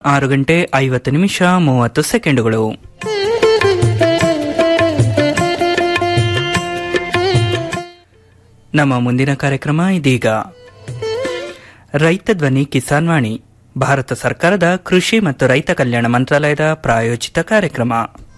ಆರು ಗಂಟೆ ಐವತ್ತು ನಿಮಿಷ ಮೂವತ್ತು ಸೆಕೆಂಡುಗಳು ನಮ್ಮ ಮುಂದಿನ ಕಾರ್ಯಕ್ರಮ ಇದೀಗ ರೈತ ಧ್ವನಿ ಕಿಸಾನ್ ವಾಣಿ ಭಾರತ ಸರ್ಕಾರದ ಕೃಷಿ ಮತ್ತು ರೈತ ಕಲ್ಯಾಣ ಮಂತ್ರಾಲಯದ ಪ್ರಾಯೋಜಿತ ಕಾರ್ಯಕ್ರಮ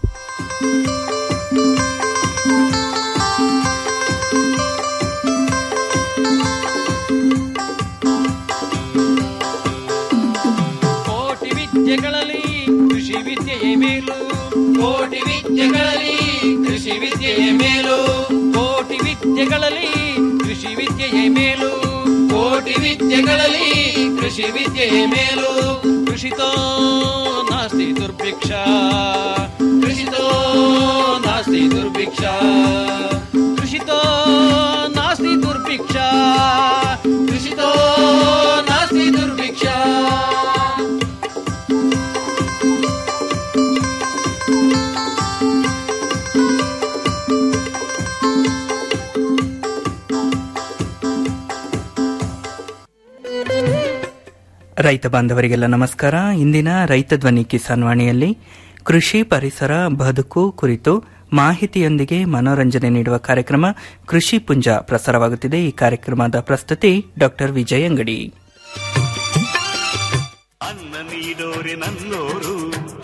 ಕೋಟಿ ವಿದ್ಯೆಗಳಲ್ಲಿ ಕೃಷಿ ವಿದ್ಯೆಯೇ ಮೇಲು ಕೋಟಿ ವಿದ್ಯೆಗಳಲ್ಲಿ ಕೃಷಿ ವಿದ್ಯೆಯೇ ಮೇಲು ಕೋಟಿ ವಿದ್ಯೆಗಳಲ್ಲಿ ಕೃಷಿ ವಿದ್ಯೆಯೇ ಮೇಲು ಕೋಟಿ ವಿದ್ಯೆಗಳಲ್ಲಿ ಕೃಷಿ ವಿದ್ಯೆಯೇ ಮೇಲು ಕೃಷಿತೋ ನಾಸ್ತಿ ದುರ್ಭಿಕ್ಷ ಕೃಷಿತೋ ನಾಸ್ತಿ ದುರ್ಭಿಕ್ಷ ಕೃಷಿತೋ ನಾಸ್ತಿ ದುರ್ಭಿಕ್ಷ ಕೃಷಿತೋ ನಾಸ್ತಿ ದುರ್ಭಿಕ್ಷ ರೈತ ಬಾಂಧವರಿಗೆಲ್ಲ ನಮಸ್ಕಾರ ಇಂದಿನ ರೈತ ಧ್ವನಿ ಕಿಸಾನ್ ವಾಣಿಯಲ್ಲಿ ಕೃಷಿ ಪರಿಸರ ಬದುಕು ಕುರಿತು ಮಾಹಿತಿಯೊಂದಿಗೆ ಮನೋರಂಜನೆ ನೀಡುವ ಕಾರ್ಯಕ್ರಮ ಕೃಷಿ ಪುಂಜ ಪ್ರಸಾರವಾಗುತ್ತಿದೆ ಈ ಕಾರ್ಯಕ್ರಮದ ಪ್ರಸ್ತುತಿ ಡಾಕ್ಟರ್ ವಿಜಯ್ ಅಂಗಡಿ ಅನ್ನ ನೀಡೋರೆ ನನ್ನೋರು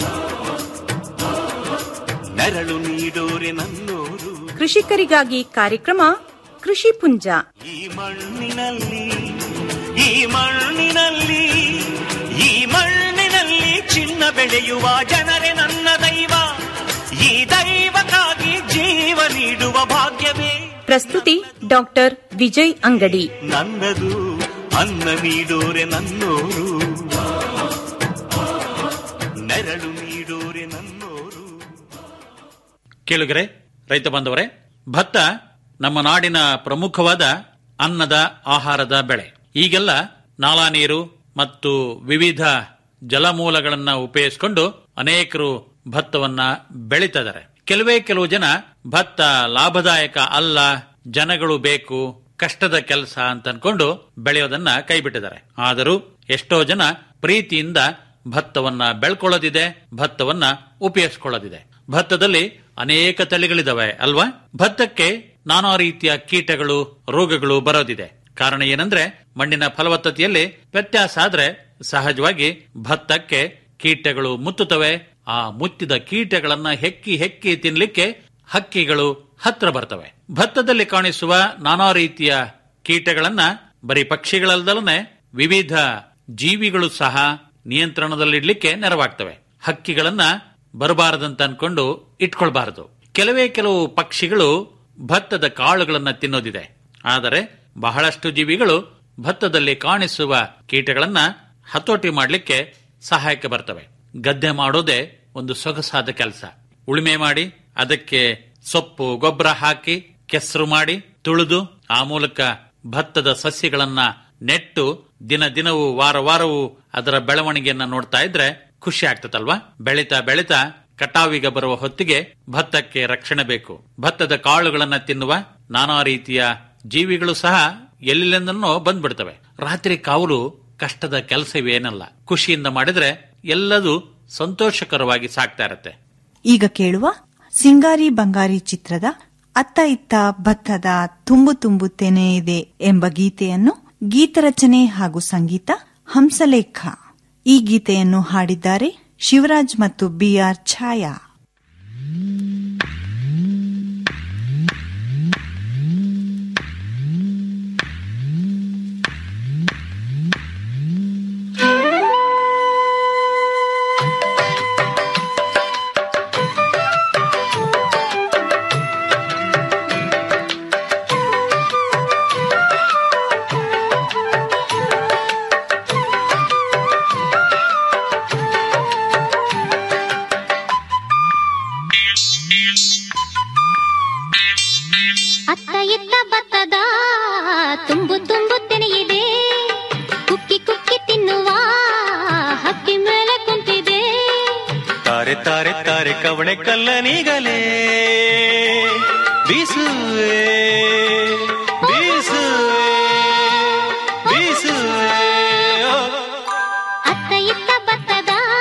ನೆರಳು ನೀಡೋರೆ ನನ್ನೋರು ಕೃಷಿಕರಿಗಾಗಿ ಕಾರ್ಯಕ್ರಮ ಕೃಷಿ ಪುಂಜ ಈ ಮಣ್ಣಿನಲ್ಲಿ ಈ ಮಣ್ಣಿನಲ್ಲಿ ಈ ಮಣ್ಣಿನಲ್ಲಿ ಚಿನ್ನ ಬೆಳೆಯುವ ಜನರೇ ನನ್ನ ದೈವ ಈ ದೈವಕ್ಕಾಗಿ ಜೀವ ನೀಡುವ ಭಾಗ್ಯವೇ ಪ್ರಸ್ತುತಿ ಡಾಕ್ಟರ್ ವಿಜಯ್ ಅಂಗಡಿ ನನ್ನದು ಅನ್ನ ನೀಡೋರೆ ನನ್ನೋರು ನೆರಳು ನೀಡೋರೆ ನನ್ನೋರು ಕೇಳುಗರೆ ರೈತ ಬಾಂಧವರೇ ಭತ್ತ ನಮ್ಮ ನಾಡಿನ ಪ್ರಮುಖವಾದ ಅನ್ನದ ಆಹಾರದ ಬೆಳೆ ಈಗೆಲ್ಲ ನಾಲಾ ನೀರು ಮತ್ತು ವಿವಿಧ ಜಲಮೂಲಗಳನ್ನ ಉಪಯೋಗಿಸಿಕೊಂಡು ಅನೇಕರು ಭತ್ತವನ್ನ ಬೆಳೀತಿದ್ದಾರೆ ಕೆಲವೇ ಕೆಲವು ಜನ ಭತ್ತ ಲಾಭದಾಯಕ ಅಲ್ಲ ಜನಗಳು ಬೇಕು ಕಷ್ಟದ ಕೆಲಸ ಅಂತ ಅನ್ಕೊಂಡು ಬೆಳೆಯೋದನ್ನ ಕೈಬಿಟ್ಟಿದ್ದಾರೆ ಆದರೂ ಎಷ್ಟೋ ಜನ ಪ್ರೀತಿಯಿಂದ ಭತ್ತವನ್ನ ಬೆಳ್ಕೊಳ್ಳೋದಿದೆ ಭತ್ತವನ್ನ ಉಪಯೋಗಿಸ್ಕೊಳ್ಳೋದಿದೆ ಭತ್ತದಲ್ಲಿ ಅನೇಕ ತಳಿಗಳಿದಾವೆ ಅಲ್ವಾ ಭತ್ತಕ್ಕೆ ನಾನಾ ರೀತಿಯ ಕೀಟಗಳು ರೋಗಗಳು ಬರೋದಿದೆ ಕಾರಣ ಏನಂದ್ರೆ ಮಣ್ಣಿನ ಫಲವತ್ತತೆಯಲ್ಲಿ ವ್ಯತ್ಯಾಸ ಆದ್ರೆ ಸಹಜವಾಗಿ ಭತ್ತಕ್ಕೆ ಕೀಟಗಳು ಮುತ್ತುತ್ತವೆ ಆ ಮುತ್ತಿದ ಕೀಟಗಳನ್ನ ಹೆಕ್ಕಿ ಹೆಕ್ಕಿ ತಿನ್ಲಿಕ್ಕೆ ಹಕ್ಕಿಗಳು ಹತ್ರ ಬರ್ತವೆ ಭತ್ತದಲ್ಲಿ ಕಾಣಿಸುವ ನಾನಾ ರೀತಿಯ ಕೀಟಗಳನ್ನ ಬರೀ ಪಕ್ಷಿಗಳಲ್ದಲನೆ ವಿವಿಧ ಜೀವಿಗಳು ಸಹ ನಿಯಂತ್ರಣದಲ್ಲಿಡ್ಲಿಕ್ಕೆ ನೆರವಾಗ್ತವೆ ಹಕ್ಕಿಗಳನ್ನ ಬರಬಾರದಂತ ಅನ್ಕೊಂಡು ಇಟ್ಕೊಳ್ಬಾರದು ಕೆಲವೇ ಕೆಲವು ಪಕ್ಷಿಗಳು ಭತ್ತದ ಕಾಳುಗಳನ್ನ ತಿನ್ನೋದಿದೆ ಆದರೆ ಬಹಳಷ್ಟು ಜೀವಿಗಳು ಭತ್ತದಲ್ಲಿ ಕಾಣಿಸುವ ಕೀಟಗಳನ್ನ ಹತೋಟಿ ಮಾಡಲಿಕ್ಕೆ ಸಹಾಯಕ್ಕೆ ಬರ್ತವೆ ಗದ್ದೆ ಮಾಡೋದೇ ಒಂದು ಸೊಗಸಾದ ಕೆಲಸ ಉಳುಮೆ ಮಾಡಿ ಅದಕ್ಕೆ ಸೊಪ್ಪು ಗೊಬ್ಬರ ಹಾಕಿ ಕೆಸರು ಮಾಡಿ ತುಳಿದು ಆ ಮೂಲಕ ಭತ್ತದ ಸಸ್ಯಗಳನ್ನ ನೆಟ್ಟು ದಿನ ದಿನವೂ ವಾರ ವಾರವೂ ಅದರ ಬೆಳವಣಿಗೆಯನ್ನ ನೋಡ್ತಾ ಇದ್ರೆ ಖುಷಿ ಆಗ್ತದಲ್ವಾ ಬೆಳಿತಾ ಬೆಳಿತಾ ಕಟಾವಿಗೆ ಬರುವ ಹೊತ್ತಿಗೆ ಭತ್ತಕ್ಕೆ ರಕ್ಷಣೆ ಬೇಕು ಭತ್ತದ ಕಾಳುಗಳನ್ನ ತಿನ್ನುವ ನಾನಾ ರೀತಿಯ ಜೀವಿಗಳು ಸಹ ಎಲ್ಲಿಂದನೋ ಬಂದ್ಬಿಡ್ತವೆ ರಾತ್ರಿ ಕಾವಲು ಕಷ್ಟದ ಕೆಲಸವೇನಲ್ಲ ಖುಷಿಯಿಂದ ಮಾಡಿದ್ರೆ ಎಲ್ಲದೂ ಸಂತೋಷಕರವಾಗಿ ಸಾಗ್ತಾ ಇರತ್ತೆ ಈಗ ಕೇಳುವ ಸಿಂಗಾರಿ ಬಂಗಾರಿ ಚಿತ್ರದ ಅತ್ತ ಇತ್ತ ಭತ್ತದ ತುಂಬು ತುಂಬು ತೆನೆ ಇದೆ ಎಂಬ ಗೀತೆಯನ್ನು ಗೀತರಚನೆ ಹಾಗೂ ಸಂಗೀತ ಹಂಸಲೇಖ ಈ ಗೀತೆಯನ್ನು ಹಾಡಿದ್ದಾರೆ ಶಿವರಾಜ್ ಮತ್ತು ಬಿಆರ್ ಛಾಯಾ ಅತ್ತ ಇತ್ತ ಭತ್ತದ ತುಂಬು ತುಂಬು ತೆನೆಯಿದೆ ಕುಕ್ಕಿ ಕುಕ್ಕಿ ತಿನ್ನುವ ಹಕ್ಕಿ ಮೇಲೆ ಕುಂತಿದೆ ತಾರೆ ತಾರೆ ತಾರೆ ಕವಣೆ ಕಲ್ಲನಿಗಲೇ ಬೀಸುವೆ ಬೀಸುವೆ ಬೀಸುವೆ ಅತ್ತ ಇತ್ತ ಭತ್ತದ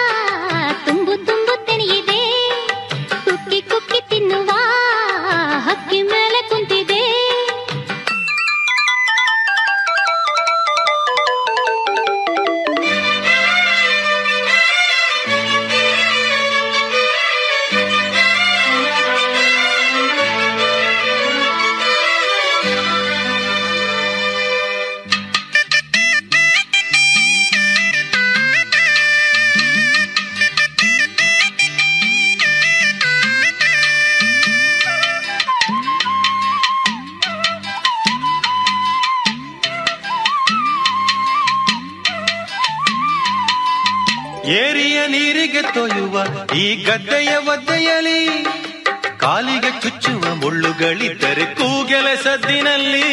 ಏರಿಯ ನೀರಿಗೆ ತೊಯ್ಯುವ ಈ ಗದ್ದೆಯ ಒದ್ದೆಯಲಿ ಕಾಲಿಗೆ ಚುಚ್ಚುವ ಮುಳ್ಳುಗಳಿದ್ದರೆ ಕೂಗೆಲೆ ಸದ್ದಿನಲ್ಲಿ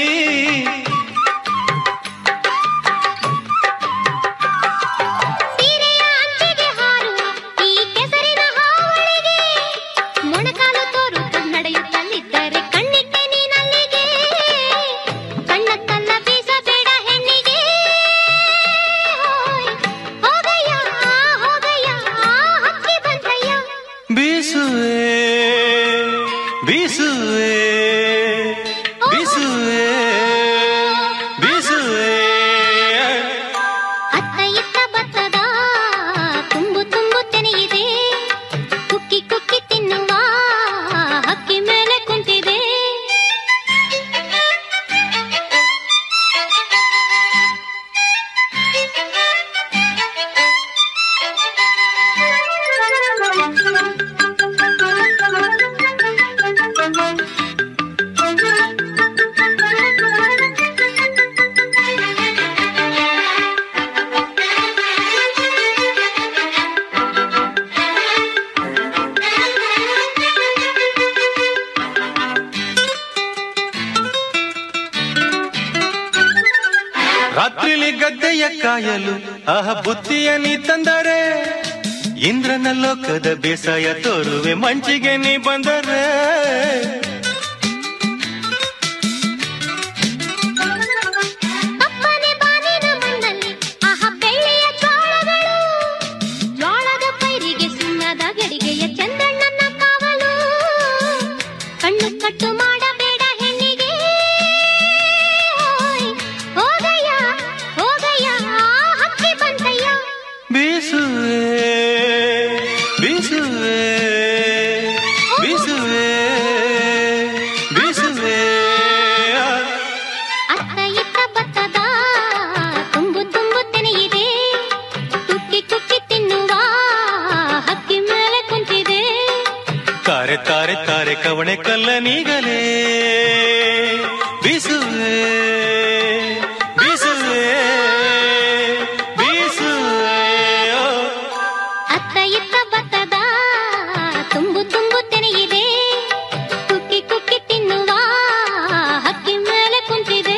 ಸೀರೆಯ ಅಂಚಿಗೆ ಹಾರುವ ಈ ಕೆಸರಿನ ಹಾವಳಿಗೆ ಮೊಣಕಾಲು ತೋರುತ್ತ ನಡೆಯುತ್ತಲಿದ್ದರೆ ಕಣ್ಣಿಟ್ಟೆ ನೀನಲ್ಲಿಗೆ ಕಣ್ಣತ್ತಲ್ಲ ಬೀಸಬೇಡ ಹೆಣ್ಣಿಗೆ ಹೋಯ್, ಹೋಗಯ್ಯ ಹೋಗಯ್ಯ ಹಕ್ಕಿ ಬಂತಯ್ಯ ಬೀಸುವೆ ಬೀಸುವೆ ಬೀಸುವೆ ಬೀಸುವೆ ಅತ್ತ ಇತ್ತ ಬತ್ತದ ತುಂಬು ತುಂಬು ತೆನೆಯಿದೆ ಕುಕ್ಕಿ ಕುಕ್ಕಿ ತಿನ್ನುವ ಹಕ್ಕಿ ಮೇಲೆ ಕುಂತಿದೆ ರಾತ್ರಿಲಿ ಗದ್ದೆಯ ಕಾಯಲು ಆಹ ಬುತ್ತಿಯ ನೀ ತಂದರೆ ಇಂದ್ರನ ಲೋಕದ ಬೇಸಾಯ ತೋರುವೆ ಮಂಚಿಗೆ ನೀ ಬಂದರೆ ಅಪ್ಪನೆ ಬಾನಿನ ಮಣ್ಣಲ್ಲಿ ಆಹ ಬೆಳ್ಳಿಯ ಜ್ವಾಳಗಳು ಜ್ವಾಳದ ಪೈರಿಗೆ ಸುಣ್ಣದ ಗಡಿಗೆಯ ಚಂದಣ್ಣನ ಕಾವಲು ಕಣ್ಣು ಕಟ್ಟು ಮಾಡಬೇಡ ಹೆಣ್ಣಿಗೆ ಹೋಯ್, ಹೋಗಯ್ಯ ಹೋಗಯ್ಯ ಹಕ್ಕಿ ಬಂತಯ್ಯ ಬೀಸುವೆ ಬೀಸುವೆ ಬೀಸುವೆ ಬೀಸುವೆ ಅತ್ತ ಇತ್ತ ಬತ್ತದ ತುಂಬು ತುಂಬು ತೆನೆಯಿದೆ ಕುಕ್ಕಿ ಕುಕ್ಕಿ ತಿನ್ನುವ ಹಕ್ಕಿ ಮೇಲೆ ಕುಂತಿದೆ ತಾರೆ ತಾರೆ ತಾರೆ ಕವಣೆ ಕಲ್ಲನೀಗಲೇ ಬೀಸುವೆ ಬೀಸುವೆ ಬೀಸುವೆ ಓ. ಅತ್ತ ಇತ್ತ ಬತ್ತದ ತುಂಬು ತುಂಬು ತೆನೆಯಿದೆ ಕುಕ್ಕಿ ಕುಕ್ಕಿ ತಿನ್ನುವ ಹಕ್ಕಿ ಮೇಲೆ ಕುಂತಿದೆ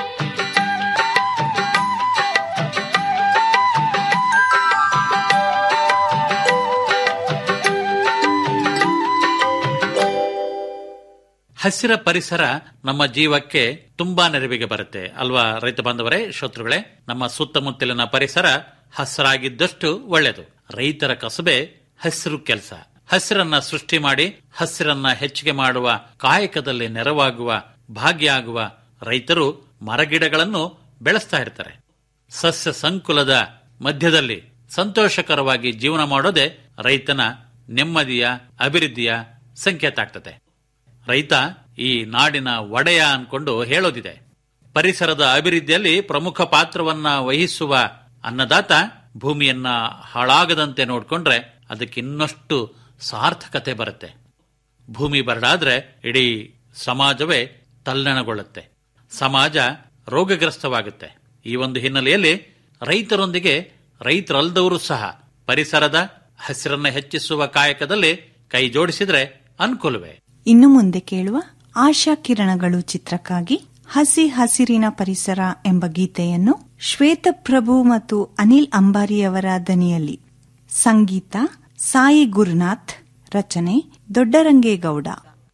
ಹಸಿರ ಪರಿಸರ ನಮ್ಮ ಜೀವಕ್ಕೆ ತುಂಬಾ ನೆರವಿಗೆ ಬರುತ್ತೆ ಅಲ್ವಾ ರೈತ ಬಾಂಧವರೇ ಶ್ರೋತೃಗಳೇ ನಮ್ಮ ಸುತ್ತಮುತ್ತಲಿನ ಪರಿಸರ ಹಸಿರಾಗಿದ್ದಷ್ಟು ಒಳ್ಳೆಯದು ರೈತರ ಕಸಬೆ ಹಸಿರು ಕೆಲಸ ಹಸಿರನ್ನ ಸೃಷ್ಟಿ ಮಾಡಿ ಹಸಿರನ್ನ ಹೆಚ್ಚಿಗೆ ಮಾಡುವ ಕಾಯಕದಲ್ಲಿ ನೆರವಾಗುವ ಭಾಗ್ಯ ಆಗುವ ರೈತರು ಮರಗಿಡಗಳನ್ನು ಬೆಳೆಸ್ತಾ ಇರ್ತಾರೆ ಸಸ್ಯ ಸಂಕುಲದ ಮಧ್ಯದಲ್ಲಿ ಸಂತೋಷಕರವಾಗಿ ಜೀವನ ಮಾಡೋದೇ ರೈತನ ನೆಮ್ಮದಿಯ ಅಭಿವೃದ್ಧಿಯ ಸಂಕೇತ ಆಗ್ತದೆ ರೈತ ಈ ನಾಡಿನ ಒಡೆಯ ಅನ್ಕೊಂಡು ಹೇಳೋದಿದೆ ಪರಿಸರದ ಅಭಿವೃದ್ಧಿಯಲ್ಲಿ ಪ್ರಮುಖ ಪಾತ್ರವನ್ನ ವಹಿಸುವ ಅನ್ನದಾತ ಭೂಮಿಯನ್ನ ಹಾಳಾಗದಂತೆ ನೋಡ್ಕೊಂಡ್ರೆ ಅದಕ್ಕೆ ಇನ್ನಷ್ಟು ಸಾರ್ಥಕತೆ ಬರುತ್ತೆ ಭೂಮಿ ಬರಡಾದ್ರೆ ಇಡೀ ಸಮಾಜವೇ ತಲ್ಲಣಗೊಳ್ಳುತ್ತೆ ಸಮಾಜ ರೋಗಗ್ರಸ್ತವಾಗುತ್ತೆ ಈ ಒಂದು ಹಿನ್ನೆಲೆಯಲ್ಲಿ ರೈತರೊಂದಿಗೆ ರೈತರಲ್ದವರು ಸಹ ಪರಿಸರದ ಹಸಿರನ್ನ ಹೆಚ್ಚಿಸುವ ಕಾಯಕದಲ್ಲಿ ಕೈ ಜೋಡಿಸಿದ್ರೆ ಅನುಕೂಲವೇ ಇನ್ನು ಮುಂದೆ ಕೇಳುವ ಆಶಾ ಕಿರಣಗಳು ಚಿತ್ರಕ್ಕಾಗಿ ಹಸಿ ಹಸಿರಿನ ಪರಿಸರ ಎಂಬ ಗೀತೆಯನ್ನು ಶ್ವೇತಪ್ರಭು ಮತ್ತು ಅನಿಲ್ ಅಂಬಾರಿಯವರ ದನಿಯಲ್ಲಿ ಸಂಗೀತ ಸಾಯಿ ಗುರುನಾಥ್ ರಚನೆ ದೊಡ್ಡರಂಗೇಗೌಡ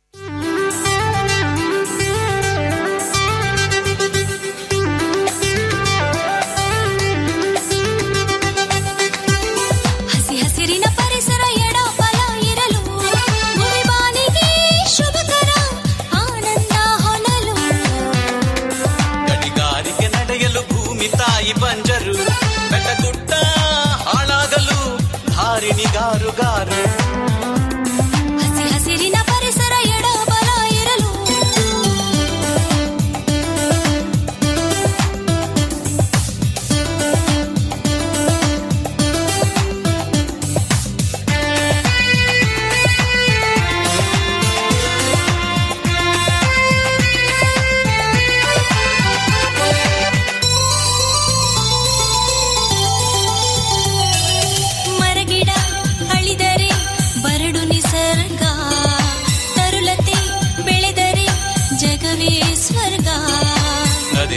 ಹಸಿ ಹಸಿರಿನ ಪರಿಸರ ಎಡ ಬಲ ಇರಲು ಮುಳಿಬಾನಿಗೆ ಶುಭಕರ ಆನಂದ ಹೊನಲು ಗಣಿಗಾರಿಕೆ ನಡೆಯಲು ಭೂಮಿ ತಾಯಿ ಬಂಜರು ಬೆಟ್ಟಗುಡ್ಡ ಹಾಳಾಗಲು ಧಾರಿಣಿಗಾರುಗಾರು ಹಸಿ ಹಸಿರಿನ ಪರಿಸರ ಎಡ ಬಲ ಇರಲು ಮರ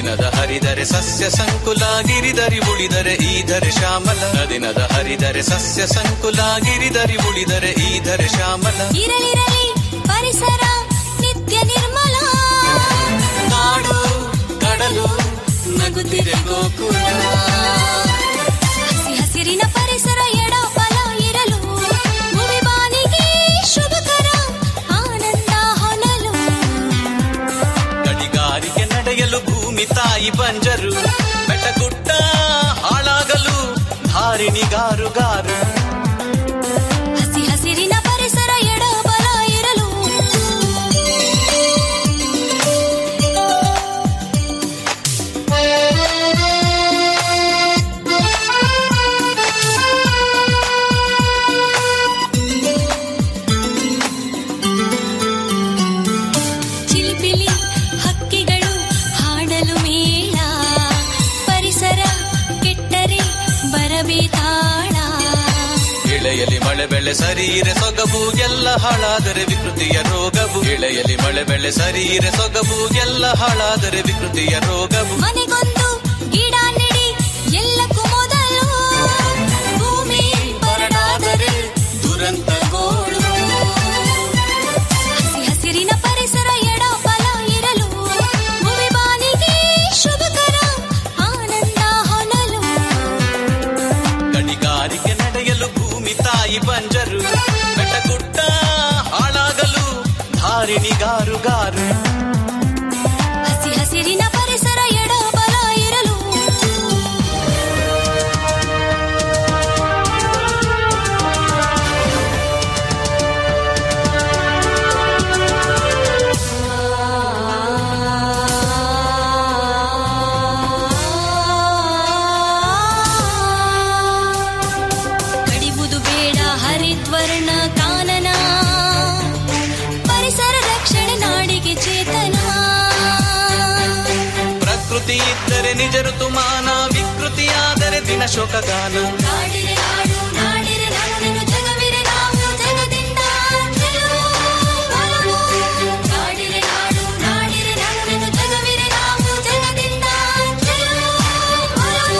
ನದಿನದ ಹರಿದರೆ ಸಸ್ಯ ಸಂಕುಲ ಗಿರಿದರಿ ಉಳಿದರೆ ಈಧರೆ ಶ್ಯಾಮಲ ನದಿನದ ಹರಿದರೆ ಸಸ್ಯ ಸಂಕುಲ ಗಿರಿದರಿ ಉಳಿದರೆ ಈಧರೆ ಶ್ಯಾಮಲ ಇರಲಿರಲಿ ಪರಿಸರ ನಿತ್ಯ ನಿರ್ಮಲ ನಾಡು ಕಡಲು ನಗುತ್ತಿದೆ ಗೋಕುಲ ಹಸಿ ಹಸಿರಿನ ಪರಿಸರ ಎಡ ಫಲ ಇರಲು ಭುವಿ ಬಾನಿಗೆ ಶುಭಕರ ಆನಂದ ಹೊನಲು ಗಣಿಗಾರಿಕೆ ನಡೆಯಲು ಭೂಮಿ ತಾಯಿ ಬಂಜರು ಬೆಟ್ಟಗುಡ್ಡ ಹಾಳಾಗಲು ಧಾರಿಣಿಗಾರುಗಾರು ಹಸಿ ಹಸಿರಿನ ಪರಿಸರ ಎಡ ಬಲ ಇರಲು ಚಿಲಿಪಿಲಿ ಹಕ್ಕಿಗಳು ಹಾಡಲು ಮೇಳ ಪರಿಸರ ಕೆಟ್ಟರೆ ಬರಬೇತಾಳ ಇಳೆಯಲಿ ಮಳೆ ಬೆಳೆ ಸರೀರೆ ಸೊಗಬು ಎಲ್ಲ ಹಾಳಾದರೆ ವಿಕೃತಿಯ ರೋಗವು ಇಳೆಯಲಿ ಮಳೆ ಬೆಳೆ ಸರೀರೆ ಸೊಗಬು ಎಲ್ಲ ಹಾಳಾದರೆ ವಿಕೃತಿಯ ರೋಗವು ಮನೆಗೊಂದು ಗಿಡ ನೆಡಿ ಎಲ್ಲಕ್ಕೂ ಮೊದಲು ಭೂಮಿ ಬರಡಾದರೆ ದುರಂತ ಗೋಳು ಹಸಿ ಹಸಿರಿನ ಪರಿಸರ ಎಡ ಫಲ ಇರಲು ಭೂಮಿ ಬಾನಿಗೆ ಶುಭಕರ ಆನಂದ ಹೊನಲು ಗಣಿಗಾರಿಕೆ ನಡೆಯಲು ಭೂಮಿ ತಾಯಿ ಬಂಜರು ಬೆಟ್ಟಗುಡ್ಡ ಹಾಳಾಗಲು ಧಾರಿಣಿಗಾರುಗಾರು ಹಸಿ ಹಸಿರಿನ ಪರಿಸರ ಎಡ ಬಲ ಇರಲು ಕಡಿಬುದು ಬೇಡ ಹರಿದ್ವರ್ಣ ಕಾನನ ಪರಿಸರ ರಕ್ಷಣೆ ನಾಡಿಗೆ ಚೇತನ ಪ್ರಕೃತಿ ಇದ್ದರೆ ನಿಜ ಋತುಮಾನ ವಿಕೃತಿಯಾದರೆ ದಿನ ಶೋಕಗಾನ ನಾಡಿರೆ ನಾಡು ನಾಡಿರೆ ನಾಡಿನ ಜಗವಿರೆ ನಾವು ಜಗದಿಂದ ಗೆಲುವು ಬಲವು. ನಾಡಿರೆ ನಾಡು ನಾಡಿರೆ ನಾಡಿನ ಜಗವಿರೆ ನಾವು ಜಗದಿಂದ ಗೆಲುವು ಬಲವು.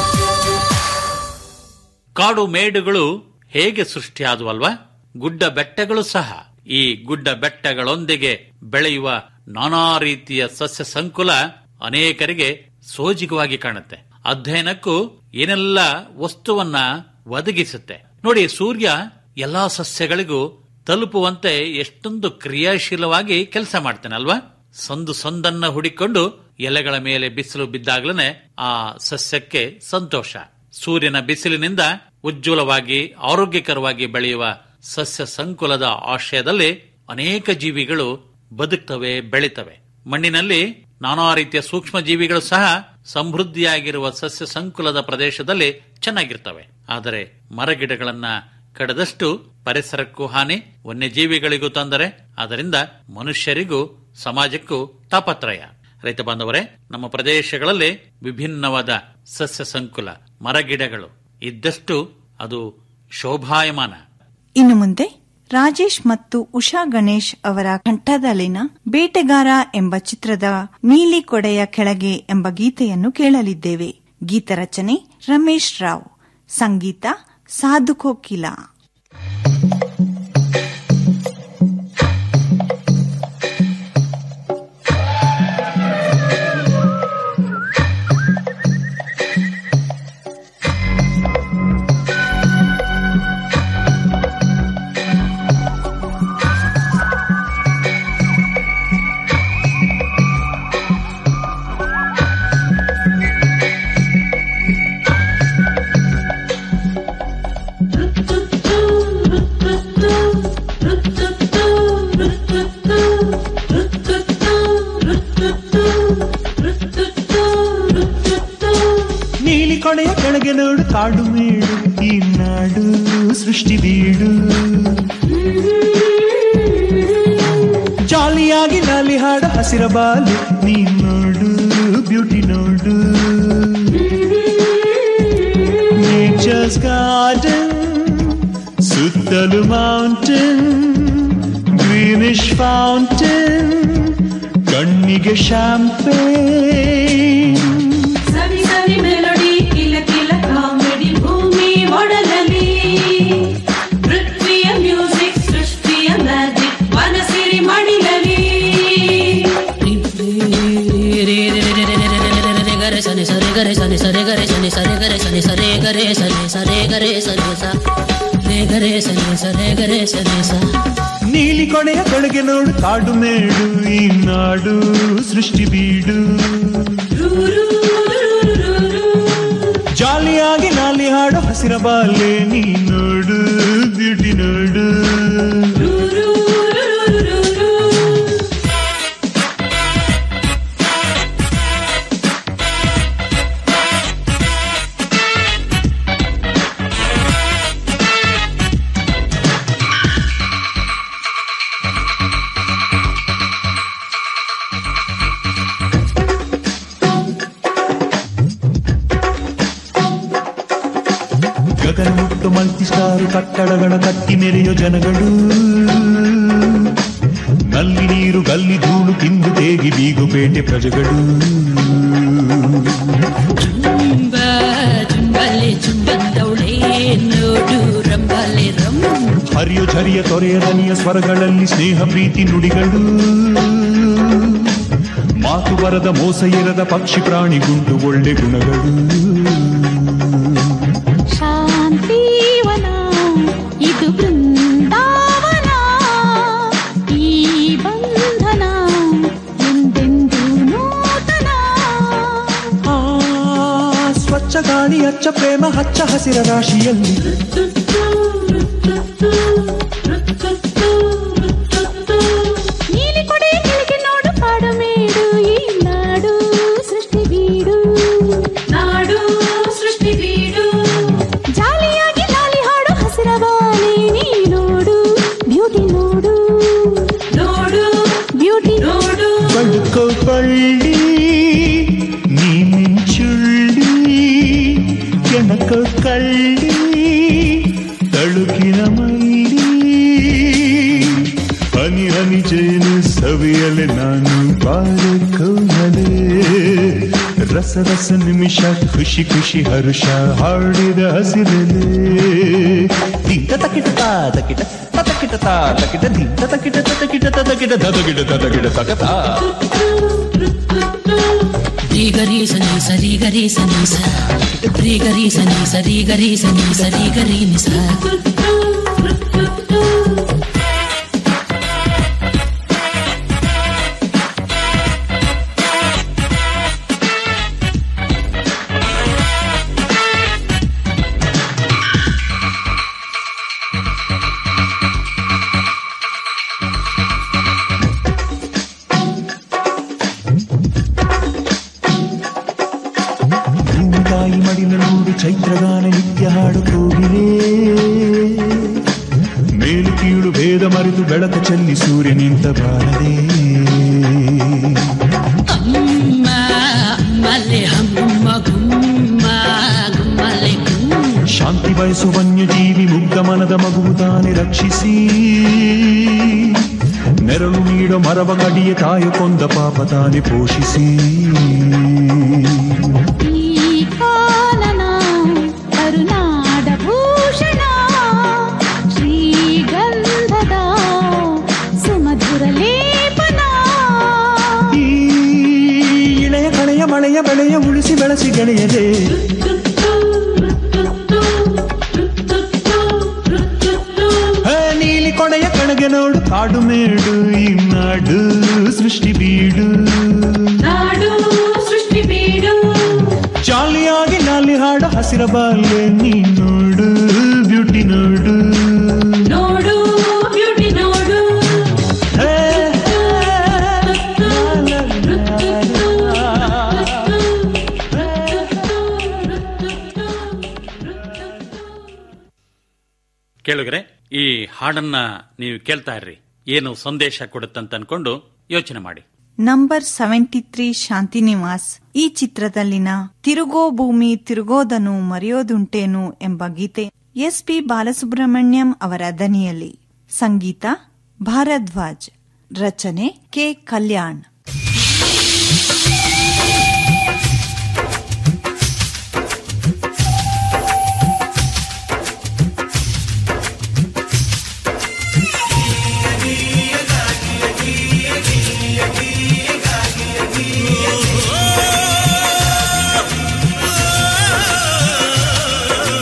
ಕಾಡು ಮೇಡುಗಳು ಹೇಗೆ ಸೃಷ್ಟಿಯಾದವಲ್ವಾ ಗುಡ್ಡ ಬೆಟ್ಟಗಳು ಸಹ ಈ ಗುಡ್ಡ ಬೆಟ್ಟಗಳೊಂದಿಗೆ ಬೆಳೆಯುವ ನಾನಾ ರೀತಿಯ ಸಸ್ಯ ಸಂಕುಲ ಅನೇಕರಿಗೆ ಸೋಜಿಗವಾಗಿ ಕಾಣುತ್ತೆ ಅಧ್ಯಯನಕ್ಕೂ ಏನೆಲ್ಲ ವಸ್ತುವನ್ನ ಒದಗಿಸುತ್ತೆ ನೋಡಿ ಸೂರ್ಯ ಎಲ್ಲಾ ಸಸ್ಯಗಳಿಗೂ ತಲುಪುವಂತೆ ಎಷ್ಟೊಂದು ಕ್ರಿಯಾಶೀಲವಾಗಿ ಕೆಲಸ ಮಾಡ್ತಾನೆ ಅಲ್ವಾ ಸಂದು ಸಂದನ್ನ ಹುಡಿಕೊಂಡು ಎಲೆಗಳ ಮೇಲೆ ಬಿಸಿಲು ಬಿದ್ದಾಗ್ಲೇ ಆ ಸಸ್ಯಕ್ಕೆ ಸಂತೋಷ ಸೂರ್ಯನ ಬಿಸಿಲಿನಿಂದ ಉಜ್ವಲವಾಗಿ ಆರೋಗ್ಯಕರವಾಗಿ ಬೆಳೆಯುವ ಸಸ್ಯ ಸಂಕುಲದ ಆಶ್ರಯದಲ್ಲಿ ಅನೇಕ ಜೀವಿಗಳು ಬದುಕ್ತವೆ ಬೆಳಿತವೆ ಮಣ್ಣಿನಲ್ಲಿ ನಾನಾ ರೀತಿಯ ಸೂಕ್ಷ್ಮ ಜೀವಿಗಳು ಸಹ ಸಮೃದ್ಧಿಯಾಗಿರುವ ಸಸ್ಯ ಸಂಕುಲದ ಪ್ರದೇಶದಲ್ಲಿ ಚೆನ್ನಾಗಿರ್ತವೆ ಆದರೆ ಮರಗಿಡಗಳನ್ನ ಕಡದಷ್ಟು ಪರಿಸರಕ್ಕೂ ಹಾನಿ ವನ್ಯಜೀವಿಗಳಿಗೂ ತೊಂದರೆ ಆದ್ದರಿಂದ ಮನುಷ್ಯರಿಗೂ ಸಮಾಜಕ್ಕೂ ತಾಪತ್ರಯ ರೈತ ಬಾಂಧವರೇ ನಮ್ಮ ಪ್ರದೇಶಗಳಲ್ಲಿ ವಿಭಿನ್ನವಾದ ಸಸ್ಯ ಸಂಕುಲ ಮರಗಿಡಗಳು ಇದ್ದಷ್ಟು ಅದು ಶೋಭಾಯಮಾನ ಇನ್ನು ಮುಂದೆ ರಾಜೇಶ್ ಮತ್ತು ಉಷಾ ಗಣೇಶ್ ಅವರ ಕಂಠದಲ್ಲಿನ ಬೇಟೆಗಾರ ಎಂಬ ಚಿತ್ರದ ನೀಲಿ ಕೊಡೆಯ ಕೆಳಗೆ ಎಂಬ ಗೀತೆಯನ್ನು ಕೇಳಲಿದ್ದೇವೆ ಗೀತರಚನೆ ರಮೇಶ್ ರಾವ್ ಸಂಗೀತ ಸಾಧು ಕೋಕಿಲಾ ನೀಲಿ ಕೊಡೆಯ ಕೆಳಗೆ ನೋಡು ಕಾಡು ಮೇಡು ಈ ನಾಡು ಸೃಷ್ಟಿ ಬೀಡು ಜಾಲಿಯಾಗಿ ನಾಲಿ ಹಾಡ ಹಸಿರ ಬಾಲು ನೀ ನೋಡು ಬ್ಯೂಟಿ ನೋಡು ನೇಚರ್ಸ್ ಗಾರ್ಡನ್ ಸುತ್ತಲೂ ಮೌಂಟೇನ್ ಗ್ರೀನಿಶ್ ಫೌಂಟೇನ್ ಕಣ್ಣಿಗೆ ಶಾಂಪೇನ್ ಗರೆ ಸರೆ ಸರೆ ಗರೆ ಸರೆ ಸ ರೇ ಗರೆ ಸರೆ ಸರೆ ಗರೆ ಸರೆ ಸ ನೀಲಿ ಕೊನೆಯ ಕೆಳಗೆ ನೋಡು ಕಾಡು ಮೇಡು ಈ ನಾಡು ಸೃಷ್ಟಿ ಬೀಡು ಜಾಲಿಯಾಗಿ ನಾಲಿ ಹಾಡು ಹಸಿರ ಬಾಲೆ ನೀ ನೋಡು ಬ್ಯೂಟಿ ನೋಡು ಗಗನ ಮುಟ್ಟು ಮಲ್ಟಿ ಸ್ಟಾರ್ ಕಟ್ಟಡಗಳ ಕಟ್ಟಿ ಮೆರೆಯೋ ಜನಗಳು ನಲ್ಲಿ ನೀರು ಗಲ್ಲಿ ಧೂಳು ತಿಂದು ತೇಗಿ ಬೀಗುಪೇಟೆ ಪ್ರಜೆಗಳು ಜುಂಬ ಜುಂಬಲೆ ಜುಂಬಂದವಳೆ ನೋಡು ರಂಬಲೆ ರಂ ಹರಿಯೋ ಝರಿಯ ತೊರೆಯ ದನಿಯ ಸ್ವರಗಳಲ್ಲಿ ಸ್ನೇಹ ಪ್ರೀತಿ ನುಡಿಗಳು ಮಾತು ಬರದ ಮೋಸ ಇರದ ಪಕ್ಷಿ ಪ್ರಾಣಿ ಗುಂಡು ಒಳ್ಳೆ ಗುಣಗಳು ಶಾಂತಿವನ ಇದು ಬೃಂದಾವನ ಈ ಬಂಧನ ಎಂದೆಂದೂ ನೂತನ ಆ ಸ್ವಚ್ಛ ಗಾಳಿ ಅಚ್ಚ ಪ್ರೇಮ ಹಚ್ಚ ಹಸಿರ ರಾಶಿಯಲ್ಲಿ ನೀಲಿ ಕೊಡೆ ಕೆಳಗೆ ನೋಡು ಕಾಡು ಮೇಡು ಈ ನಾಡು ಸೃಷ್ಟಿ ಬೀಡು ನಾಡು ಸೃಷ್ಟಿ ಬೀಡು ಜಾಲಿಯಾಗಿ ಲಾಲಿ ಹಾಡು ಹಸಿರ ಬಾಲೆ ನೀ ನೋಡು ಬ್ಯೂಟಿ ನೋಡು ನೋಡು ಬ್ಯೂಟಿ ನೋಡು ಬಳುಕೋ ಬಳ್ಳಿ ನೀ ಮಿಂಚುಳ್ಳಿ ಕೆಣಕೋ ಕಳ್ಳಿ ತಳುಕಿನ ಮೈಲಿ ಹನಿ ಹನಿ ಜೇನು ಸವಿಯಲೆ ನಾನು ಬಾರಕೋನಲೆ ರಸ ರಸ ನಿಮಿಷ ಖುಷಿ ಖುಷಿ ಹರುಷ ಹಾಡಿದ ಹಸಿರಲೆ ದಿಂತ ತಕಿಟ ತಾ ತಕಿಟ ತಕಿಟ ತಾ ತಕಿಟ ದಿಂತ ತಕಿಟ ತಕಿಟ ತಕಿಟ ತಕಿಟ ತಕಿಟ ತಕತ ರೀ ಗರಿ ಸನಿ ಸರಿ ಗರಿ ಸನಿ ಸ ರೀ ಗರಿ ಸನಿ ಸರಿ ಗರಿ ಸನಿ ಸರಿ ಗರಿ ನಿ ಸ ಭೂಮಿತಾಯಿ ಮಡಿಲ ನೋಡು ಚೈತ್ರಗಾನ ನಿತ್ಯ ಹಾಡು ಕೋಗಿಲೆ ಮೇಲು ಕೀಳು ಭೇದ ಮರೆತು ಬೆಳಕ ಚೆಲ್ಲಿ ಸೂರ್ಯ ನಿಂತ ಬಾರದೆ ಅಮ್ಮ ಅಮ್ಮಲೆ ಹಮ್ಮ ಗುಮ್ಮ ಗುಮ್ಮಲೆ ಗುಮ್ಮ ಶಾಂತಿ ಬಯಸು ವನ್ಯಜೀವಿ ಮುಗ್ಧ ಮನದ ಮಗುವು ತಾನೆ ರಕ್ಷಿಸಿ ನೆರಳು ನೀಡೋ ಮರವ ಕಡಿಯ ತಾಯ ಕೊಂದ ಪಾಪ ತಾನೆ ಪೋಷಿಸಿ ಈ ಕಾನನ ಕರುನಾಡ ಭೂಷಣ ಶ್ರೀಗಂಧದ ಸುಮಧುರ ಲೇಪನ ಈ ಇಳೆಯ ಕಳೆಯ ಮಳೆಯ ಬೆಳೆಯ ಉಳಿಸಿ ಬೆಳೆಸಿ ಗೆಳೆಯದೆ ಹೇ, ನೀಲಿ ಕೊನೆಯ ಕಣಗೆ ನೋಡು ಕಾಡು ಮೇಡು ಈ ನಾಡು ಸೃಷ್ಟಿ ಬೀಡು ನಾಡು ಸೃಷ್ಟಿ ಬೀಡು ಜಾಲಿಯಾಗಿ ನಾಲಿ ಹಾಡು ಹಸಿರ ಬಾಲ್ಯ ನೀ ನೋಡು ಬ್ಯೂಟಿ ನೋಡು ನೋಡು ಬ್ಯೂಟಿ ನೋಡು ಹೇ, ಲಾ, ಲಾ, ಕೇಳುಗರೆ ಈ ಹಾಡನ್ನ ನೀವು ಕೇಳ್ತಾ ಇರ್ರಿ ಏನು ಸಂದೇಶ ಕೊಡುತ್ತಂತ ಅನ್ಕೊಂಡು ಯೋಚನೆ ಮಾಡಿ ನಂಬರ್ ಸೆವೆಂಟಿ ತ್ರೀ ಶಾಂತಿನಿವಾಸ್ ಈ ಚಿತ್ರದಲ್ಲಿನ ತಿರುಗೋ ಭೂಮಿ ತಿರುಗೋದನು ಮರೆಯೋದುಂಟೇನು ಎಂಬ ಗೀತೆ ಎಸ್ ಪಿ ಬಾಲಸುಬ್ರಹ್ಮಣ್ಯಂ ಅವರ ದನಿಯಲ್ಲಿ ಸಂಗೀತ ಭಾರದ್ವಾಜ್ ರಚನೆ ಕೆ ಕಲ್ಯಾಣ್ ಆ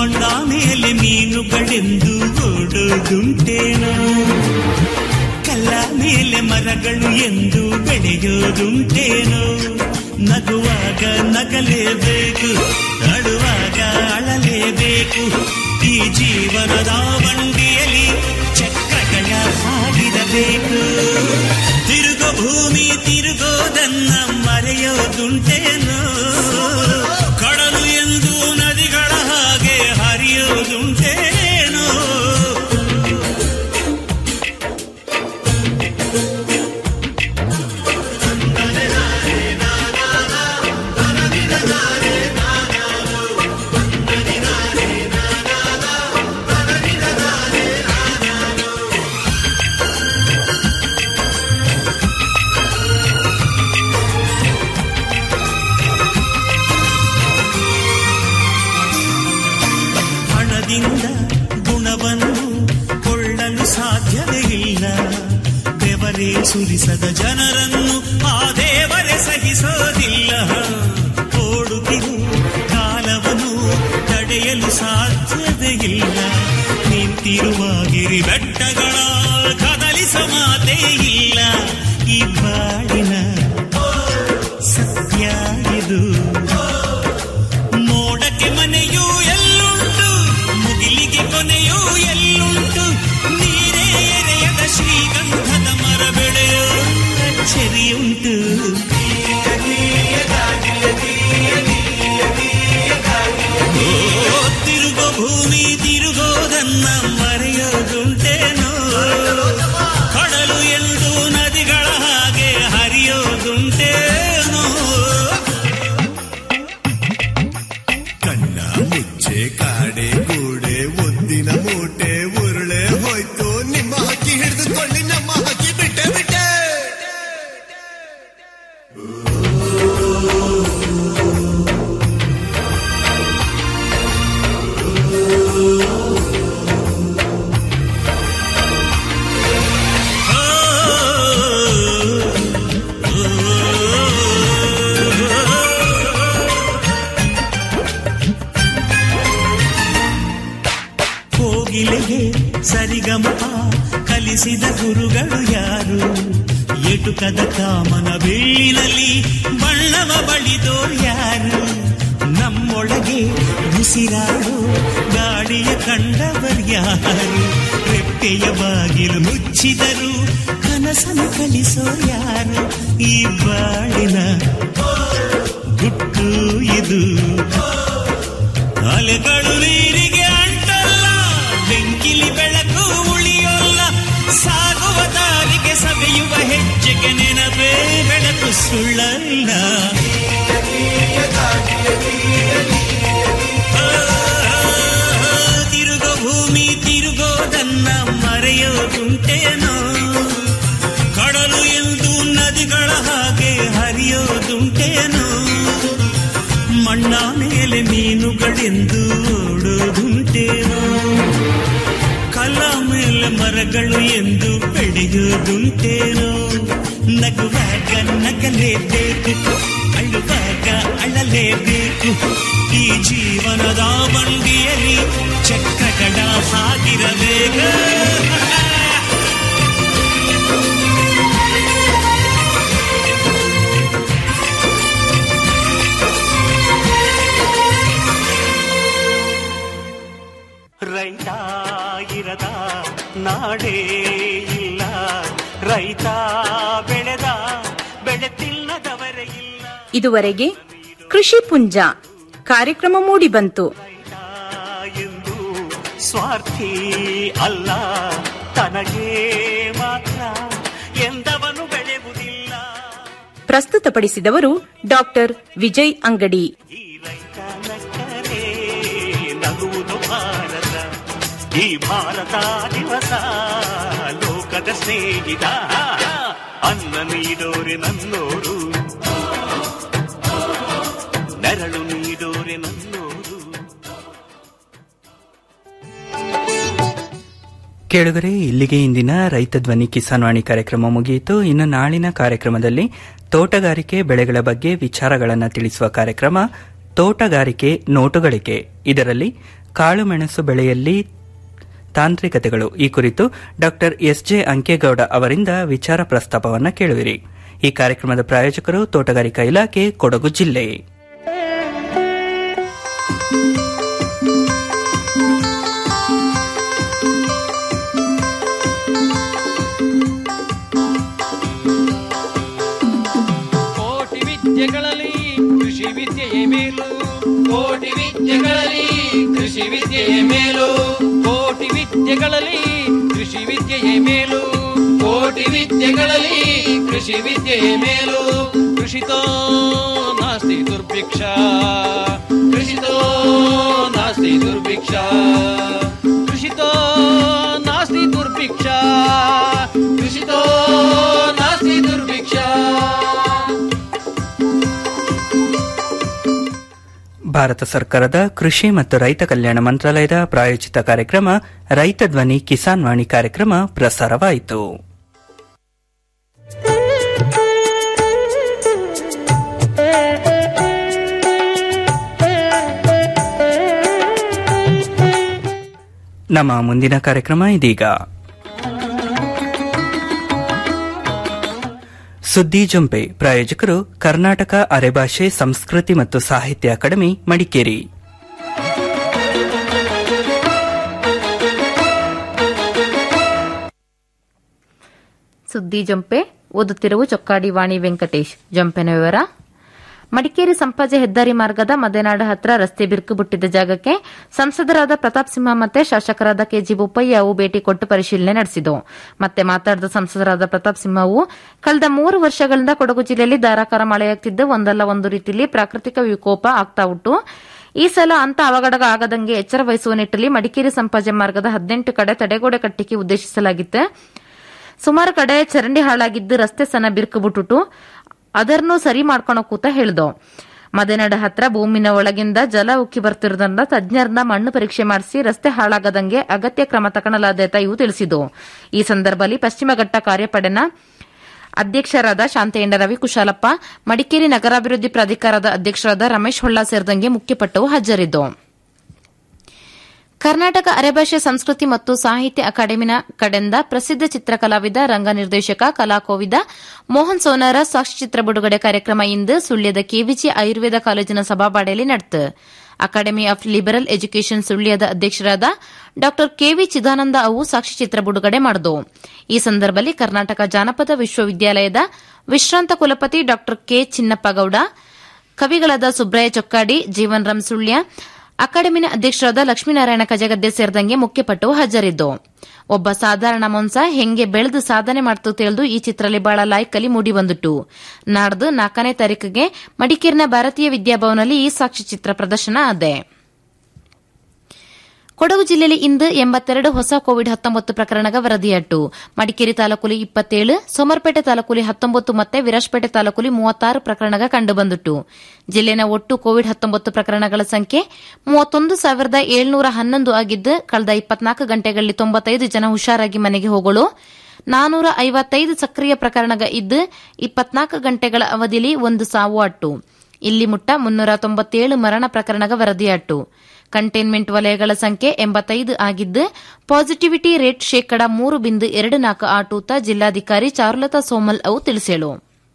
ಮಣ್ಣ ಮೇಲೆ ಮೀನುಗಳೆಂದು ಓಡೋದುಂಟೇನೋ ಕಲ್ಲ ಮೇಲೆ ಮರಗಳು ಎಂದು ಬೆಳೆಯೋದುಂಟೇನೋ ನಗುವಾಗ ನಗಲೇಬೇಕು ಅಳುವಾಗ ಅಳಲೇಬೇಕು ಈ ಜೀವನದ ಬಂಡಿಯಲ್ಲಿ ಚಕ್ರಗಳ ಹಾಗಿರಬೇಕು ತಿರುಗೋ ಭೂಮಿ ತಿರುಗೋದನ್ನ ಮರೆಯೋದುಂಟೇನೋ ಕಡಲು ಎಂದು ನದಿಗಳ ಹಾಗೆ ಹರಿಯೋದುಂಟೇನೋ ಹಣದಿಂದ ಗುಣವನ್ನು ಕೊಳ್ಳಲು ಸಾಧ್ಯವೇ ಇಲ್ಲ ಬೆವರೇ ಸುರಿಸದ ಜನರನ್ನು ಆ ದೇವರೇ ಸಹಿಸೋದಿಲ್ಲ ಓಡುತ್ತಿರು ಕಾಲವನ್ನು ತಡೆಯಲು ಸಾಧ್ಯವೇ ಇಲ್ಲ ನಿಂತಿರುವ ಗಿರಿ ಬೆಟ್ಟಗಳ ಕದಲಿಸ ಮಾತೇ ಇಲ್ಲ ಈ ಬಾಳಿನ ಸತ್ಯ ಇದು ಮೋಡಕ್ಕೆ ಮನೆಯೂ ಎಲ್ಲುಂಟು ಮುಗಿಲಿಗೆ ಕೊನೆಯೂ ಎಲ್ಲುಂಟು ನೀರೇ ಎರೆಯದ ಶ್ರೀಗಂಧದ ಮರ ಬೆಳೆಯೋ ಅಚ್ಚರಿಯುಂಟು ಓ, ತಿರುಗೋ ಭೂಮಿ ತಿರುಗೋದನ್ನ ಮರೆಯೋದುಂಟೇನೋ ಕಡಲು ಎಂದು ನದಿಗಳ ಹಾಗೆ ಹರಿಯೋದುಂಟೇನೋ ಕಣ್ಣ ಮುಚ್ಚೆ ಕಾಡೆ ಗೂಡೆ ಒದ್ದಿನ ಮೂಟೆ ಉರುಳೆ ಹೋಯ್ತು ನಿಮ್ಮ ಹಕ್ಕಿ ಹಿಡಿದುಕೊಳ್ಳಿ ನಮ್ಮ ಹಕ್ಕಿ ಬಿಟ್ಟೆ ಬಿಟ್ಟೆ ಕೋಗಿಲೆಗೆ ಸರಿಗಮ ಕಲಿಸಿದ ಗುರುಗಳು ಯಾರು ಎಟುಕದ ಕಾಮನ ಬೀಳಿನಲ್ಲಿ ಬಣ್ಣವ ಬಳಿದೋರು ಯಾರು ನಮ್ಮೊಳಗೆ ಉಸಿರಾಡು ಗಾಳಿಯ ಕಂಡವರು ಯಾರು ರೆಪ್ಪೆಯ ಬಾಗಿಲು ಮುಚ್ಚಿದರು ಕನಸನ್ನು ಕಲಿಸೋರು ಯಾರು ಈ ಬಾಳಿನ ಗುಟ್ಟು ಇದು ಅಲೆಗಳು ನೀರಿಗೆ ಅಂಟಲ್ಲ ಬೆಂಕಿಲಿ ಬೆಳಕು ಉಳಿಯೋಲ್ಲ ಸಾಗುವ ದಾರಿಗೆ ಸವೆಯುವ ಹೆಜ್ಜೆಗೆ ನೆನಪೇ ಬೆಳಕು ಸುಳ್ಳಲ್ಲ ಆ, ತಿರುಗೋ ಭೂಮಿ ತಿರುಗೋದನ್ನ ಮರೆಯೋದುಂಟೇನೋ ಕಡಲು ಎಂದು ನದಿಗಳ ಹಾಗೆ ಹರಿಯೋದುಂಟೇನೋ ಮಣ್ಣ ಮೇಲೆ ಮೀನುಗಳೆಂದು ಓಡೋದುಂಟೇನೋ ಕಲ ಮೇಲೆ ಮರಗಳು ಎಂದು ಬೆಳೆಯೋದುಂಟೇನೋ ನಗುವಾಗ ನಗಲೇಬೇಕು ಅಳುವಾಗ ಅಳಲೇಬೇಕು ಈ ಜೀವನದ ಬಂಡಿಯಲ್ಲಿ ಚಕ್ರಗಳ ಹಾಗಿರಬೇಕು ರೈತ ಇರದ ನಾಡೇ ಇಲ್ಲ ರೈತ ಬೆಳೆದ ಬೆಳೆ ತಿನ್ನದವರೇ ಇಲ್ಲ ಇದುವರೆಗೆ ಕೃಷಿ ಪುಂಜ ಕಾರ್ಯಕ್ರಮ ಮೂಡಿಬಂತು ಎಂದು ಸ್ವಾರ್ಥಿ ಅಲ್ಲ ತನಗೆ ಮಾತ್ರ ಎಂದವನು ಬೆಳೆಯುವುದಿಲ್ಲ ಪ್ರಸ್ತುತಪಡಿಸಿದವರು ಡಾಕ್ಟರ್ ವಿಜಯ್ ಅಂಗಡಿ ನಕ್ಕರೆ ನಗುವುದು ಭಾರತ ಈ ಭಾರತ ದಿವಸ ಲೋಕದ ಸ್ನೇಹಿತ ಅನ್ನ ನೀಡೋರೆ ನನ್ನೋರು ನೆರಳು ನೀಡೋರೆ ನನ್ನೋರು ಕೇಳುಗರೆ ಇಲ್ಲಿಗೆ ಇಂದಿನ ರೈತ ಧ್ವನಿ ಕಿಸಾನ್ ವಾಣಿ ಕಾರ್ಯಕ್ರಮ ಮುಗಿಯಿತು ಇನ್ನು ನಾಳಿನ ಕಾರ್ಯಕ್ರಮದಲ್ಲಿ ತೋಟಗಾರಿಕೆ ಬೆಳೆಗಳ ಬಗ್ಗೆ ವಿಚಾರಗಳನ್ನು ತಿಳಿಸುವ ಕಾರ್ಯಕ್ರಮ ತೋಟಗಾರಿಕೆ ನೋಟುಗಳಿಕೆ ಇದರಲ್ಲಿ ಕಾಳುಮೆಣಸು ಬೆಳೆಯಲ್ಲಿ ತಾಂತ್ರಿಕತೆಗಳು ಈ ಕುರಿತು ಡಾಕ್ಟರ್ ಎಸ್ ಜೆ ಅಂಕೇಗೌಡ ಅವರಿಂದ ವಿಚಾರ ಪ್ರಸ್ತಾಪವನ್ನು ಕೇಳುವಿರಿ ಈ ಕಾರ್ಯಕ್ರಮದ ಪ್ರಾಯೋಜಕರು ತೋಟಗಾರಿಕಾ ಇಲಾಖೆ ಕೊಡಗು ಜಿಲ್ಲೆ ಕೋಟಿ ವಿದ್ಯೆಗಳಲ್ಲಿ ಕೃಷಿ ವಿದ್ಯೆಯೇ ಮೇಲು ಕೋಟಿ ವಿದ್ಯೆಗಳಲ್ಲಿ ಕೃಷಿ ವಿದ್ಯೆಯೇ ಮೇಲು ಕೋಟಿ ವಿದ್ಯೆಗಳಲ್ಲಿ ಕೃಷಿ ವಿದ್ಯೆಯೇ ಮೇಲು ಕೋಟಿ ವಿದ್ಯೆಗಳಲ್ಲಿ ಕೃಷಿ ವಿದ್ಯೆಯೇ ಮೇಲು ಕೃಷಿತೋ ನಾಸ್ತಿ ದುರ್ಭಿಕ್ಷ ಕೃಷಿತೋ ನಾಸ್ತಿ ದುರ್ಭಿಕ್ಷ ಕೃಷಿತೋ ನಾಸ್ತಿ ದುರ್ಭಿಕ್ಷ ಕೃಷಿತೋ ನಾಸ್ತಿ ದುರ್ಭಿಕ್ಷ ಭಾರತ ಸರ್ಕಾರದ ಕೃಷಿ ಮತ್ತು ರೈತ ಕಲ್ಯಾಣ ಮಂತ್ರಾಲಯದ ಪ್ರಾಯೋಜಿತ ಕಾರ್ಯಕ್ರಮ ರೈತ ಧ್ವನಿ ಕಿಸಾನ್ ವಾಣಿ ಕಾರ್ಯಕ್ರಮ ಪ್ರಸಾರವಾಯಿತು ನಮ್ಮ ಮುಂದಿನ ಕಾರ್ಯಕ್ರಮ ಇದೀಗ ಸುದ್ದಿ ಜೊಂಪೆ ಪ್ರಾಯೋಜಕರು ಕರ್ನಾಟಕ ಅರೆಭಾಷೆ ಸಂಸ್ಕೃತಿ ಮತ್ತು ಸಾಹಿತ್ಯ ಅಕಾಡೆಮಿ ಮಡಿಕೇರಿ ಸುದ್ದಿ ಜಂಪೆ ಓದುತ್ತಿರುವ ಚೊಕ್ಕಾಡಿ ವಾಣಿ ವೆಂಕಟೇಶ್ ಜಂಪೆನ ವಿವರ ಮಡಿಕೇರಿ ಸಂಪಾಜೆ ಹೆದ್ದಾರಿ ಮಾರ್ಗದ ಮದೆನಾಡ ಹತ್ರ ರಸ್ತೆ ಬಿರುಕು ಬಿಟ್ಟಿದ್ದ ಜಾಗಕ್ಕೆ ಸಂಸದರಾದ ಪ್ರತಾಪ್ ಸಿಂಹ ಮತ್ತೆ ಶಾಸಕರಾದ ಕೆಜಿ ಬೋಪಯ್ಯ ಅವು ಭೇಟಿ ಕೊಟ್ಟು ಪರಿಶೀಲನೆ ನಡೆಸಿತು ಮತ್ತೆ ಮಾತಾಡಿದ ಸಂಸದರಾದ ಪ್ರತಾಪ್ ಸಿಂಹವು ಕಳೆದ ಮೂರು ವರ್ಷಗಳಿಂದ ಕೊಡಗು ಜಿಲ್ಲೆಯಲ್ಲಿ ಧಾರಾಕಾರ ಮಳೆಯಾಗ್ತಿದ್ದು ಒಂದಲ್ಲ ಒಂದು ರೀತಿಯಲ್ಲಿ ಪ್ರಾಕೃತಿಕ ವಿಕೋಪ ಆಗ್ತಾ ಉಂಟು ಈ ಸಲ ಅಂತ ಅವಘಡ ಆಗದಂಗೆ ಎಚ್ಚರ ವಹಿಸುವ ನಿಟ್ಟಲ್ಲಿ ಮಡಿಕೇರಿ ಸಂಪಾಜೆ ಮಾರ್ಗದ ಹದಿನೆಂಟು ಕಡೆ ತಡೆಗೋಡೆ ಕಟ್ಟಿಗೆ ಉದ್ದೇಶಿಸಲಾಗಿತ್ತು ಸುಮಾರು ಕಡೆ ಚರಂಡಿ ಹಾಳಾಗಿದ್ದು ರಸ್ತೆ ಸನ ಬಿರುಕು ಬಿಟ್ಟುಟು ಅದನ್ನು ಸರಿ ಮಾಡ್ಕೊಳೋ ಕೂತ ಹೇಳ್ದೋ ಮದೆನಡ ಹತ್ರ ಭೂಮಿನ ಒಳಗಿಂದ ಜಲ ಉಕ್ಕಿ ಬರ್ತಿರೋದ್ರಿಂದ ತಜ್ಞರನ್ನ ಮಣ್ಣು ಪರೀಕ್ಷೆ ಮಾಡಿಸಿ ರಸ್ತೆ ಹಾಳಾಗದಂಗೆ ಅಗತ್ಯ ಕ್ರಮ ತಗೊಳ್ಳಲಾದ ಇವು ತಿಳಿಸಿದ್ದು ಈ ಸಂದರ್ಭದಲ್ಲಿ ಪಶ್ಚಿಮ ಘಟ್ಟ ಕಾರ್ಯಪಡೆನ ಅಧ್ಯಕ್ಷರಾದ ಶಾಂತಯ್ಯ ರವಿ ಕುಶಾಲಪ್ಪ ಮಡಿಕೇರಿ ನಗರಾಭಿವೃದ್ಧಿ ಪ್ರಾಧಿಕಾರದ ಅಧ್ಯಕ್ಷರಾದ ರಮೇಶ್ ಹೊಳ್ಳ ಸೇರಿದಂಗೆ ಮುಖ್ಯಪಟ್ಟವು ಹಾಜರಿದ್ದು ಕರ್ನಾಟಕ ಅರೆಭಾಷೆ ಸಂಸ್ಕೃತಿ ಮತ್ತು ಸಾಹಿತ್ಯ ಅಕಾಡೆಮಿನ ಕಡೆಯಿಂದ ಪ್ರಸಿದ್ಧ ಚಿತ್ರಕಲಾವಿದ ರಂಗ ನಿರ್ದೇಶಕ ಕಲಾಕೋವಿದ ಮೋಹನ್ ಸೋನಾರ ಸಾಕ್ಷ್ಯಚಿತ್ರ ಬಿಡುಗಡೆ ಕಾರ್ಯಕ್ರಮ ಇಂದು ಸುಳ್ಯದ ಕೆವಿಜಿ ಆಯುರ್ವೇದ ಕಾಲೇಜಿನ ಸಭಾಬಾಡೆಯಲ್ಲಿ ನಡೆತು ಅಕಾಡೆಮಿ ಆಫ್ ಲಿಬರಲ್ ಎಜುಕೇಷನ್ ಸುಳ್ಯದ ಅಧ್ಯಕ್ಷರಾದ ಡಾ ಕೆವಿ ಚಿದಾನಂದ ಅವು ಸಾಕ್ಷ್ಯಚಿತ್ರ ಬಿಡುಗಡೆ ಮಾಡಿದು ಈ ಸಂದರ್ಭದಲ್ಲಿ ಕರ್ನಾಟಕ ಜಾನಪದ ವಿಶ್ವವಿದ್ಯಾಲಯದ ವಿಶ್ರಾಂತ ಕುಲಪತಿ ಡಾ ಕೆ ಚಿನ್ನಪ್ಪಗೌಡ ಕವಿಗಳಾದ ಸುಬ್ರಾಯ ಚೊಕ್ಕಾಡಿ ಜೀವನ್ ರಾಮ್ ಸುಳ್ಯ ಅಕಾಡೆಮಿನ ಅಧ್ಯಕ್ಷರಾದ ಲಕ್ಷ್ಮೀನಾರಾಯಣ ಕಜಗದ್ದೆ ಸೇರಿದಂಗೆ ಮುಖ್ಯಪಟ್ಟು ಹಾಜರಿದ್ದು ಒಬ್ಬ ಸಾಧಾರಣ ಮೊನ್ಸ ಹೆಂಗೆ ಬೆಳೆದು ಸಾಧನೆ ಮಾಡ್ತು ತಿಳಿದು ಈ ಚಿತ್ರದಲ್ಲಿ ಬಹಳ ಲಾಯ್ಕಲ್ಲಿ ಮೂಡಿ ಬಂದಿಟ್ಟು ನಾಡ್ದು ನಾಲ್ಕನೇ ತಾರೀಕಿಗೆ ಮಡಿಕೇರಿನ ಭಾರತೀಯ ವಿದ್ಯಾಭವನಲ್ಲಿ ಈ ಸಾಕ್ಷ್ಯಚಿತ್ರ ಪ್ರದರ್ಶನ ಆದೆ ಕೊಡಗು ಜಿಲ್ಲೆಯಲ್ಲಿ ಇಂದು ಎಂಬತ್ತೆರಡು ಹೊಸ ಕೋವಿಡ್ ಹತ್ತೊಂಬತ್ತು ಪ್ರಕರಣಗ ವರದಿಯಾಟ್ಟು ಮಡಿಕೇರಿ ತಾಲೂಕುಲಿ ಇಪ್ಪತ್ತೇಳು ಸೋಮರ್ಪೇಟೆ ತಾಲೂಕುಲಿ ಹತ್ತೊಂಬತ್ತು ಮತ್ತೆ ವಿರಾಜಪೇಟೆ ತಾಲೂಕುಲಿ ಮೂವತ್ತಾರು ಪ್ರಕರಣಗ ಕಂಡುಬಂದಿಟ್ಟು ಜಿಲ್ಲೆನ ಒಟ್ಟು ಕೋವಿಡ್ ಹತ್ತೊಂಬತ್ತು ಪ್ರಕರಣಗಳ ಸಂಖ್ಯೆ ಮೂವತ್ತೊಂದು ಸಾವಿರದ ಏಳ್ನೂರ ಹನ್ನೊಂದು ಆಗಿದ್ದು ಕಳೆದ ಇಪ್ಪತ್ನಾಲ್ಕು ಗಂಟೆಗಳಲ್ಲಿ ತೊಂಬತ್ತೈದು ಜನ ಹುಷಾರಾಗಿ ಮನೆಗೆ ಹೋಗಲು ನಾನೂರ ಐವತ್ತೈದು ಸಕ್ರಿಯ ಪ್ರಕರಣಗ ಇದ್ದು ಇಪ್ಪತ್ನಾಲ್ಕು ಗಂಟೆಗಳ ಅವಧಿಯಲ್ಲಿ ಒಂದು ಸಾವು ಅಟ್ಟು ಇಲ್ಲಿ ಮುಟ್ಟ ಮುನ್ನೂರ ತೊಂಬತ್ತೇಳು ಮರಣ ಪ್ರಕರಣಗ ವರದಿಯಾಟ್ಟು ಕಂಟೈನ್ಮೆಂಟ್ ವಲಯಗಳ ಸಂಖ್ಯೆ ಎಂಬತ್ತೈದು ಆಗಿದ್ದು ಪಾಸಿಟಿವಿಟಿ ರೇಟ್ ಶೇಕಡ ಮೂರು ಬಿಂದು ಎರಡು ನಾಲ್ಕು ಆಟೂತ ಜಿಲ್ಲಾಧಿಕಾರಿ ಚಾರುಲತಾ ಸೋಮಲ್ ಅವು ತಿಳಿಸೇಳು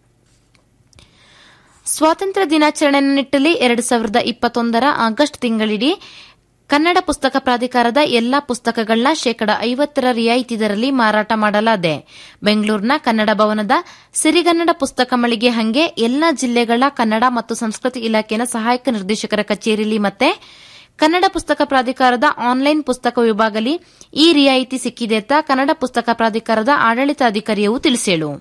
ಸ್ವಾತಂತ್ರ್ಯ ದಿನಾಚರಣೆ ನಿಟ್ಟಲ್ಲಿ ಎರಡು ಸಾವಿರದ ಇಪ್ಪತ್ತೊಂದರ ಆಗಸ್ಟ್ ತಿಂಗಳಿಡೀ ಕನ್ನಡ ಪುಸ್ತಕ ಪ್ರಾಧಿಕಾರದ ಎಲ್ಲಾ ಪುಸ್ತಕಗಳನ್ನ ಶೇಕಡ ಐವತ್ತರ ರಿಯಾಯಿತಿ ದರದಲ್ಲಿ ಮಾರಾಟ ಮಾಡಲಾದೆ ಬೆಂಗಳೂರಿನ ಕನ್ನಡ ಭವನದ ಸಿರಿಗನ್ನಡ ಪುಸ್ತಕ ಮಳಿಗೆ ಹಂಗೆ ಎಲ್ಲಾ ಜಿಲ್ಲೆಗಳ ಕನ್ನಡ ಮತ್ತು ಸಂಸ್ಕೃತಿ ಇಲಾಖೆಯ ಸಹಾಯಕ ನಿರ್ದೇಶಕರ ಕಚೇರಿಯಲ್ಲಿ ಮತ್ತೆ ಕನ್ನಡ ಪುಸ್ತಕ ಪ್ರಾಧಿಕಾರದ ಆನ್ಲೈನ್ ಪುಸ್ತಕ ವಿಭಾಗದಲ್ಲಿ ಈ ರಿಯಾಯಿತಿ ಸಿಕ್ಕಿದೆ ಅಂತ ಕನ್ನಡ ಪುಸ್ತಕ ಪ್ರಾಧಿಕಾರದ ಆಡಳಿತಾಧಿಕಾರಿಯವು ತಿಳಿಸೇಳು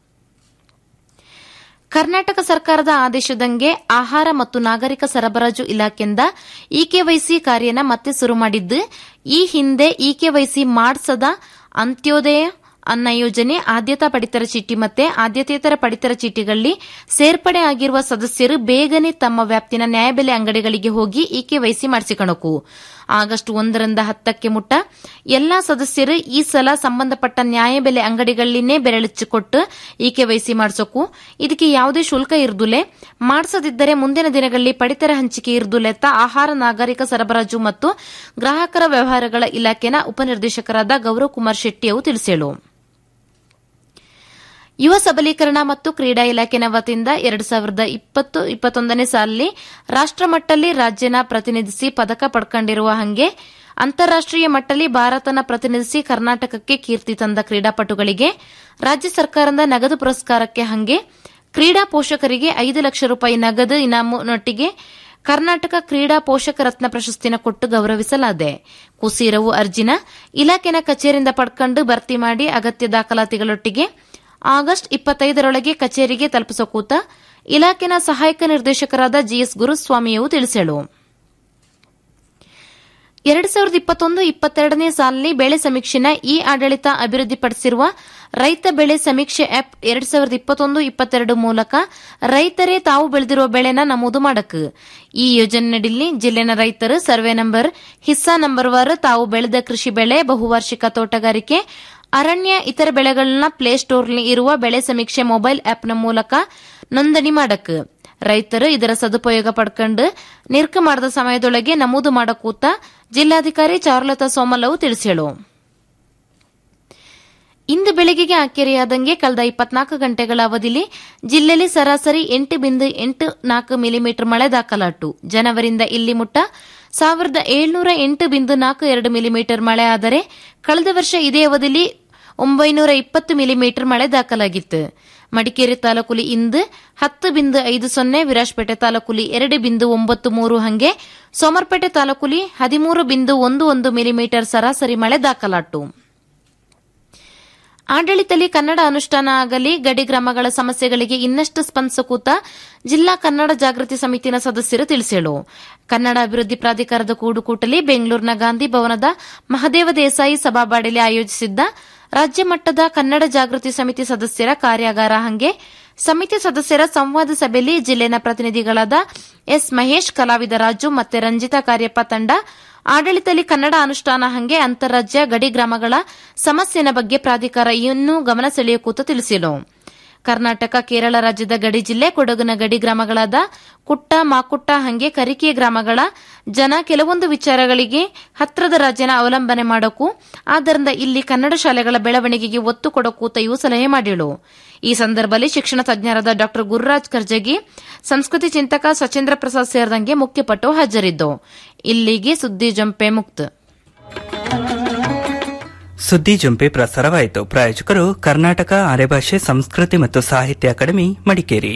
ಕರ್ನಾಟಕ ಸರ್ಕಾರದ ಆದೇಶದಂಗೆ ಆಹಾರ ಮತ್ತು ನಾಗರಿಕ ಸರಬರಾಜು ಇಲಾಖೆಯಿಂದ ಇಕೆವೈಸಿ ಕಾರ್ಯನ ಮತ್ತೆ ಶುರು ಮಾಡಿದ್ದು ಈ ಹಿಂದೆ ಇಕೆವೈಸಿ ಮಾಡಿಸದ ಅಂತ್ಯೋದಯ ಅನ್ನ ಯೋಜನೆ ಆದ್ಯತಾ ಪಡಿತರ ಚೀಟಿ ಮತ್ತೆ ಆದ್ಯತೇತರ ಪಡಿತರ ಚೀಟಿಗಳಲ್ಲಿ ಸೇರ್ಪಡೆ ಆಗಿರುವ ಸದಸ್ಯರು ಬೇಗನೆ ತಮ್ಮ ವ್ಯಾಪ್ತಿನ ನ್ಯಾಯಬೆಲೆ ಅಂಗಡಿಗಳಿಗೆ ಹೋಗಿ ಇಕೆವೈಸಿ ಮಾಡಿಸಿಕೊಳ್ಳಕು ಆಗಸ್ಟ್ ಒಂದರಿಂದ ಹತ್ತಕ್ಕೆ ಮುಟ್ಟ ಎಲ್ಲಾ ಸದಸ್ಯರು ಈ ಸಲ ಸಂಬಂಧಪಟ್ಟ ನ್ಯಾಯಬೆಲೆ ಅಂಗಡಿಗಳನ್ನೇ ಬೆರಳಿಚ್ಚು ಕೊಟ್ಟು ಈಕೆ ವಹಿಸಿ ಮಾಡಿಸೋಕು ಇದಕ್ಕೆ ಯಾವುದೇ ಶುಲ್ಕ ಇರುದಿಲ್ಲ ಮಾಡಿಸದಿದ್ದರೆ ಮುಂದಿನ ದಿನಗಳಲ್ಲಿ ಪಡಿತರ ಹಂಚಿಕೆ ಇರುದಿಲ್ಲ ಅಂತ ಆಹಾರ ನಾಗರಿಕ ಸರಬರಾಜು ಮತ್ತು ಗ್ರಾಹಕರ ವ್ಯವಹಾರಗಳ ಇಲಾಖೆನ ಉಪನಿರ್ದೇಶಕರಾದ ಗೌರವ್ ಕುಮಾರ್ ಶೆಟ್ಟಿ ಅವರು ತಿಳಿಸೇಳು ಯುವ ಸಬಲೀಕರಣ ಮತ್ತು ಕ್ರೀಡಾ ಇಲಾಖೆನ ವತಿಯಿಂದ ಎರಡು ಸಾವಿರದ ಇಪ್ಪತ್ತು ಇಪ್ಪತ್ತೊಂದನೇ ಸಾಲಿನಲ್ಲಿ ರಾಷ್ಟಮಟ್ಟಲ್ಲಿ ರಾಜ್ಯನ ಪ್ರತಿನಿಧಿಸಿ ಪದಕ ಪಡ್ಕೊಂಡಿರುವ ಹಂಗೆ ಅಂತಾರಾಷ್ಟೀಯ ಮಟ್ಟದಲ್ಲಿ ಭಾರತನ ಪ್ರತಿನಿಧಿಸಿ ಕರ್ನಾಟಕಕ್ಕೆ ಕೀರ್ತಿ ತಂದ ಕ್ರೀಡಾಪಟುಗಳಿಗೆ ರಾಜ್ಯ ಸರ್ಕಾರದ ನಗದು ಪುರಸ್ಕಾರಕ್ಕೆ ಹಂಗೆ ಕ್ರೀಡಾ ಪೋಷಕರಿಗೆ ಐದು ಲಕ್ಷ ರೂಪಾಯಿ ನಗದು ಇನಾಮಿನೊಟ್ಟಿಗೆ ಕರ್ನಾಟಕ ಕ್ರೀಡಾ ಪೋಷಕ ರತ್ನ ಪ್ರಶಸ್ತಿನ ಕೊಟ್ಟು ಗೌರವಿಸಲಾಗಿದೆ ಕುಸೀರವು ಅರ್ಜಿನ ಇಲಾಖೆನ ಕಚೇರಿಯಿಂದ ಪಡ್ಕೊಂಡು ಭರ್ತಿ ಮಾಡಿ ಅಗತ್ಯ ದಾಖಲಾತಿಗಳೊಟ್ಟಿಗೆ ಆಗಸ್ಟ್ ಇಪ್ಪತ್ತೈದರೊಳಗೆ ಕಚೇರಿಗೆ ತಲುಪಿಸೋ ಕೂತ ಇಲಾಖೆನ ಸಹಾಯಕ ನಿರ್ದೇಶಕರಾದ ಜಿಎಸ್ ಗುರುಸ್ವಾಮಿಯವರು ತಿಳಿಸಲು ಎರಡು ಸಾವಿರದ ಇಪ್ಪತ್ತೊಂದು ಇಪ್ಪತ್ತೆರಡನೇ ಸಾಲಿನಲ್ಲಿ ಬೆಳೆ ಸಮೀಕ್ಷೆನ ಇ ಆಡಳಿತ ಅಭಿವೃದ್ಧಿಪಡಿಸಿರುವ ರೈತ ಬೆಳೆ ಸಮೀಕ್ಷೆ ಆಪ್ ಎರಡು ಸಾವಿರದ ಇಪ್ಪತ್ತೊಂದು ಇಪ್ಪತ್ತೆರಡು ಮೂಲಕ ರೈತರೇ ತಾವು ಬೆಳೆದಿರುವ ಬೆಳೆನ ನಮೂದು ಮಾಡಕ್ ಈ ಯೋಜನೆಯಡಿಯಲ್ಲಿ ಜಿಲ್ಲೆನ ರೈತರು ಸರ್ವೆ ನಂಬರ್ ಹಿಸ್ಸಾ ನಂಬರ್ ವಾರು ತಾವು ಬೆಳೆದ ಕೃಷಿ ಬೆಳೆ ಬಹುವಾರ್ಷಿಕ ತೋಟಗಾರಿಕೆ ಅರಣ್ಯ ಇತರ ಬೆಳೆಗಳನ್ನ ಪ್ಲೇಸ್ಟೋರ್ನಲ್ಲಿ ಇರುವ ಬೆಳೆ ಸಮೀಕ್ಷೆ ಮೊಬೈಲ್ ಆಪ್ನ ಮೂಲಕ ನೋಂದಣಿ ಮಾಡಕ್ ರೈತರು ಇದರ ಸದುಪಯೋಗ ಪಡ್ಕೊಂಡು ನಿರ್ಕ ಮಾಡಿದ ಸಮಯದೊಳಗೆ ನಮೂದು ಮಾಡಕೂತ ಜಿಲ್ಲಾಧಿಕಾರಿ ಚಾರುಲತಾ ಸೋಮಲ್ ಅವು ತಿಳಿಸೇಳು ಇಂದು ಬೆಳಗ್ಗೆಗೆ ಆಕೆರೆಯಾದಂಗೆ ಕಳೆದ ಇಪ್ಪತ್ನಾಲ್ಕು ಗಂಟೆಗಳ ಅವಧಿಲಿ ಜಿಲ್ಲೆಯಲ್ಲಿ ಸರಾಸರಿ ಎಂಟು ಬಿಂದು ಎಂಟು ನಾಲ್ಕು ಮಿಲಿಮೀಟರ್ ಮಳೆ ದಾಖಲಾಟು ಜನವರಿಂದ ಇಲ್ಲಿ ಮುಟ್ಟ ಸಾವಿರದ ಏಳ್ನೂರ ಎಂಟು ಬಿಂದು ನಾಲ್ಕು ಎರಡು ಮಿಲಿಮೀಟರ್ ಮಳೆ ಆದರೆ ಕಳೆದ ವರ್ಷ ಇದೇ ಅವಧಿಯಲ್ಲಿ ಒಂಬೈನೂರ ಇಪ್ಪತ್ತು ಮಿಲಿಮೀಟರ್ ಮಳೆ ದಾಖಲಾಗಿತ್ತು ಮಡಿಕೇರಿ ತಾಲೂಕುಲಿ ಇಂದು ಹತ್ತು ಬಿಂದು ಐದು ಸೊನ್ನೆ ವಿರಾಜಪೇಟೆ ತಾಲೂಕುಲಿ ಎರಡು ಬಿಂದು ಒಂಬತ್ತು ಮೂರು ಹಂಗೆ ಸೋಮರ್ಪೇಟೆ ತಾಲೂಕುಲಿ ಹದಿಮೂರು ಬಿಂದು ಒಂದು ಒಂದು ಮಿಲಿಮೀಟರ್ ಸರಾಸರಿ ಮಳೆ ದಾಖಲಾಟು ಆಡಳಿತದಲ್ಲಿ ಕನ್ನಡ ಅನುಷ್ಠಾನ ಆಗಲಿ ಗಡಿ ಗ್ರಾಮಗಳ ಸಮಸ್ಯೆಗಳಿಗೆ ಇನ್ನಷ್ಟು ಸ್ಪಂದಿಸಕೂತ ಜಿಲ್ಲಾ ಕನ್ನಡ ಜಾಗೃತಿ ಸಮಿತಿನ ಸದಸ್ಯರು ತಿಳಿಸೇಳು ಕನ್ನಡ ಅಭಿವೃದ್ಧಿ ಪ್ರಾಧಿಕಾರದ ಕೂಡುಕೂಟಲಿ ಬೆಂಗಳೂರಿನ ಗಾಂಧಿ ಭವನದ ಮಹದೇವ ದೇಸಾಯಿ ಸಭಾಬಾಡಿಲಿ ಆಯೋಜಿಸಿದ್ದ ರಾಜ್ಯ ಮಟ್ಟದ ಕನ್ನಡ ಜಾಗೃತಿ ಸಮಿತಿ ಸದಸ್ಯರ ಕಾರ್ಯಾಗಾರ ಹಂಗೆ ಸಮಿತಿ ಸದಸ್ಯರ ಸಂವಾದ ಸಭೆಯಲ್ಲಿ ಜಿಲ್ಲೆನ ಪ್ರತಿನಿಧಿಗಳಾದ ಎಸ್ ಮಹೇಶ್ ಕಲಾವಿದ ರಾಜು ಮತ್ತೆ ರಂಜಿತಾ ಕಾರ್ಯಪ್ಪ ತಂಡ ಆಡಳಿತದಲ್ಲಿ ಕನ್ನಡ ಅನುಷ್ಠಾನ ಹಂಗೆ ಅಂತಾರಾಜ್ಯ ಗಡಿ ಗ್ರಾಮಗಳ ಸಮಸ್ಯೆನ ಬಗ್ಗೆ ಪ್ರಾಧಿಕಾರ ಇನ್ನೂ ಗಮನ ಸೆಳೆಯಕೂತ ತಿಳಿಸಿಲು ಕರ್ನಾಟಕ ಕೇರಳ ರಾಜ್ಯದ ಗಡಿ ಜಿಲ್ಲೆ ಕೊಡಗಿನ ಗಡಿ ಗ್ರಾಮಗಳಾದ ಕುಟ್ಟ ಮಾಕುಟ್ಟ ಹಂಗೆ ಕರಿಕೆ ಗ್ರಾಮಗಳ ಜನ ಕೆಲವೊಂದು ವಿಚಾರಗಳಿಗೆ ಹತ್ರದ ರಾಜ್ಯನ ಅವಲಂಬನೆ ಮಾಡೋಕು ಆದ್ದರಿಂದ ಇಲ್ಲಿ ಕನ್ನಡ ಶಾಲೆಗಳ ಬೆಳವಣಿಗೆಗೆ ಒತ್ತು ಕೊಡಕೂತ ಇವು ಸಲಹೆ ಮಾಡಿಳು ಈ ಸಂದರ್ಭದಲ್ಲಿ ಶಿಕ್ಷಣ ತಜ್ಞರಾದ ಡಾ ಗುರುರಾಜ್ ಕರ್ಜಗಿ ಸಂಸ್ಕೃತಿ ಚಿಂತಕ ಸಚೇಂದ್ರ ಪ್ರಸಾದ್ ಸೇರಿದಂಗೆ ಮುಖ್ಯಪಟ್ಟು ಹಾಜರಿದ್ದು ಇಲ್ಲಿಗೆ ಸುದ್ದಿ ಜಂಪೆ ಮುಕ್ತ ಸುದ್ದಿ ಜಂಪೆ ಪ್ರಸಾರವಾಯಿತು ಪ್ರಾಯೋಜಕರು ಕರ್ನಾಟಕ ಅರೆಭಾಷೆ ಸಂಸ್ಕೃತಿ ಮತ್ತು ಸಾಹಿತ್ಯ ಅಕಾಡೆಮಿ ಮಡಿಕೇರಿ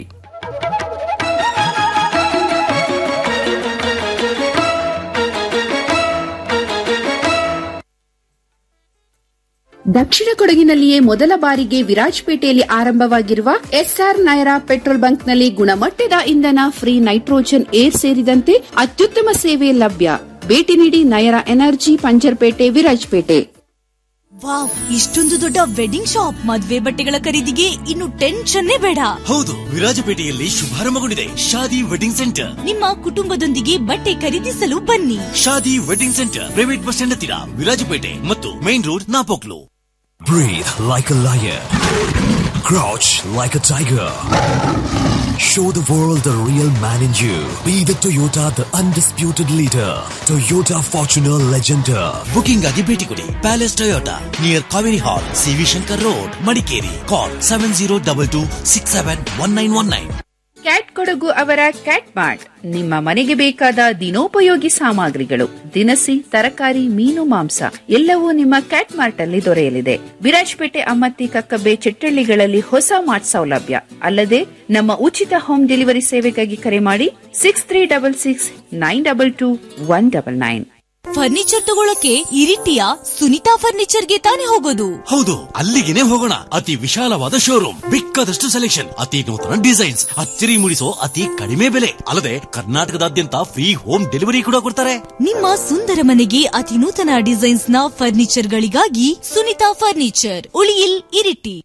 ದಕ್ಷಿಣ ಕೊಡಗಿನಲ್ಲಿಯೇ ಮೊದಲ ಬಾರಿಗೆ ವಿರಾಜಪೇಟೆಯಲ್ಲಿ ಆರಂಭವಾಗಿರುವ ಎಸ್ಆರ್ ನೈರಾ ಪೆಟ್ರೋಲ್ ಬಂಕ್ನಲ್ಲಿ ಗುಣಮಟ್ಟದ ಇಂಧನ ಫ್ರೀ ನೈಟ್ರೋಜನ್ ಏರ್ ಸೇರಿದಂತೆ ಅತ್ಯುತ್ತಮ ಸೇವೆ ಲಭ್ಯ ಭೇಟಿ ನೀಡಿ ನಯರಾ ಎನರ್ಜಿ ಪಂಜರ್ಪೇಟೆ ವಿರಾಜಪೇಟೆ ವಾವ್ ಇಷ್ಟೊಂದು ದೊಡ್ಡ ವೆಡ್ಡಿಂಗ್ ಶಾಪ್ ಮದ್ವೆ ಬಟ್ಟೆಗಳ ಖರೀದಿಗೆ ಇನ್ನು ಟೆನ್ಷನ್ನೇ ಬೇಡ ಹೌದು ವಿರಾಜಪೇಟೆಯಲ್ಲಿ ಶುಭಾರಂಭಗೊಂಡಿದೆ ಶಾದಿ ವೆಡ್ಡಿಂಗ್ ಸೆಂಟರ್ ನಿಮ್ಮ ಕುಟುಂಬದೊಂದಿಗೆ ಬಟ್ಟೆ ಖರೀದಿಸಲು ಬನ್ನಿ Shaadi wedding centre private bus stand ಹತ್ತಿರ ವಿರಾಜಪೇಟೆ ಮತ್ತು main road Napoklu Breathe like a lion. Crouch like a tiger. Show the world the real man in you. Be the Toyota, the undisputed leader. Toyota Fortuner Legender. Booking ಆಗಿ ಭೇಟಿ ಕೊಡಿ palace Toyota near Kaveri hall CV Shankar road Madikeri call seven zero double two six seven one nine one nine cat Kodagu ಅವರ cat mart ನಿಮ್ಮ ಮನೆಗೆ ಬೇಕಾದ ದಿನೋಪಯೋಗಿ ಸಾಮಗ್ರಿಗಳು ದಿನಸಿ ತರಕಾರಿ ಮೀನು ಮಾಂಸ ಎಲ್ಲವೂ ನಿಮ್ಮ ಕ್ಯಾಟ್ ಮಾರ್ಟ್ ಅಲ್ಲಿ ದೊರೆಯಲಿದೆ ವಿರಾಜಪೇಟೆ ಅಮ್ಮತ್ತಿ ಕಕ್ಕಬ್ಬೆ ಚಿಟ್ಟಳ್ಳಿಗಳಲ್ಲಿ ಹೊಸ ಮಾರ್ಟ್ ಸೌಲಭ್ಯ ಅಲ್ಲದೆ ನಮ್ಮ ಉಚಿತ ಹೋಮ್ ಡೆಲಿವರಿ ಸೇವೆಗಾಗಿ ಕರೆ ಮಾಡಿ six three double six nine double two one double nine furniture ತಗೊಳಕ್ಕೆ ಇರಿಟಿಯ ಸುನಿತಾ ಫರ್ನಿಚರ್ಗೆ ತಾನೇ ಹೋಗೋದು ಹೌದು ಅಲ್ಲಿಗೆನೆ ಹೋಗೋಣ ಅತಿ ವಿಶಾಲವಾದ ಶೋರೂಮ್ ಬೇಕಾದಷ್ಟು ಸೆಲೆಕ್ಷನ್ ಅತಿ ನೂತನ ಡಿಸೈನ್ಸ್ ಅಚ್ಚರಿ ಮೂಡಿಸೋ ಅತಿ ಕಡಿಮೆ ಬೆಲೆ ಅಲ್ಲದೆ ಕರ್ನಾಟಕದಾದ್ಯಂತ ಫ್ರೀ ಹೋಮ್ ಡೆಲಿವರಿ ಕೂಡ ಕೊಡ್ತಾರೆ ನಿಮ್ಮ ಸುಂದರ ಮನೆಗೆ ಅತಿ ನೂತನ ಡಿಸೈನ್ಸ್ ನ ಫರ್ನಿಚರ್ ಗಳಿಗಾಗಿ ಸುನಿತಾ ಫರ್ನಿಚರ್ ಉಳಿಯಿಲ್ ಇರಿಟಿ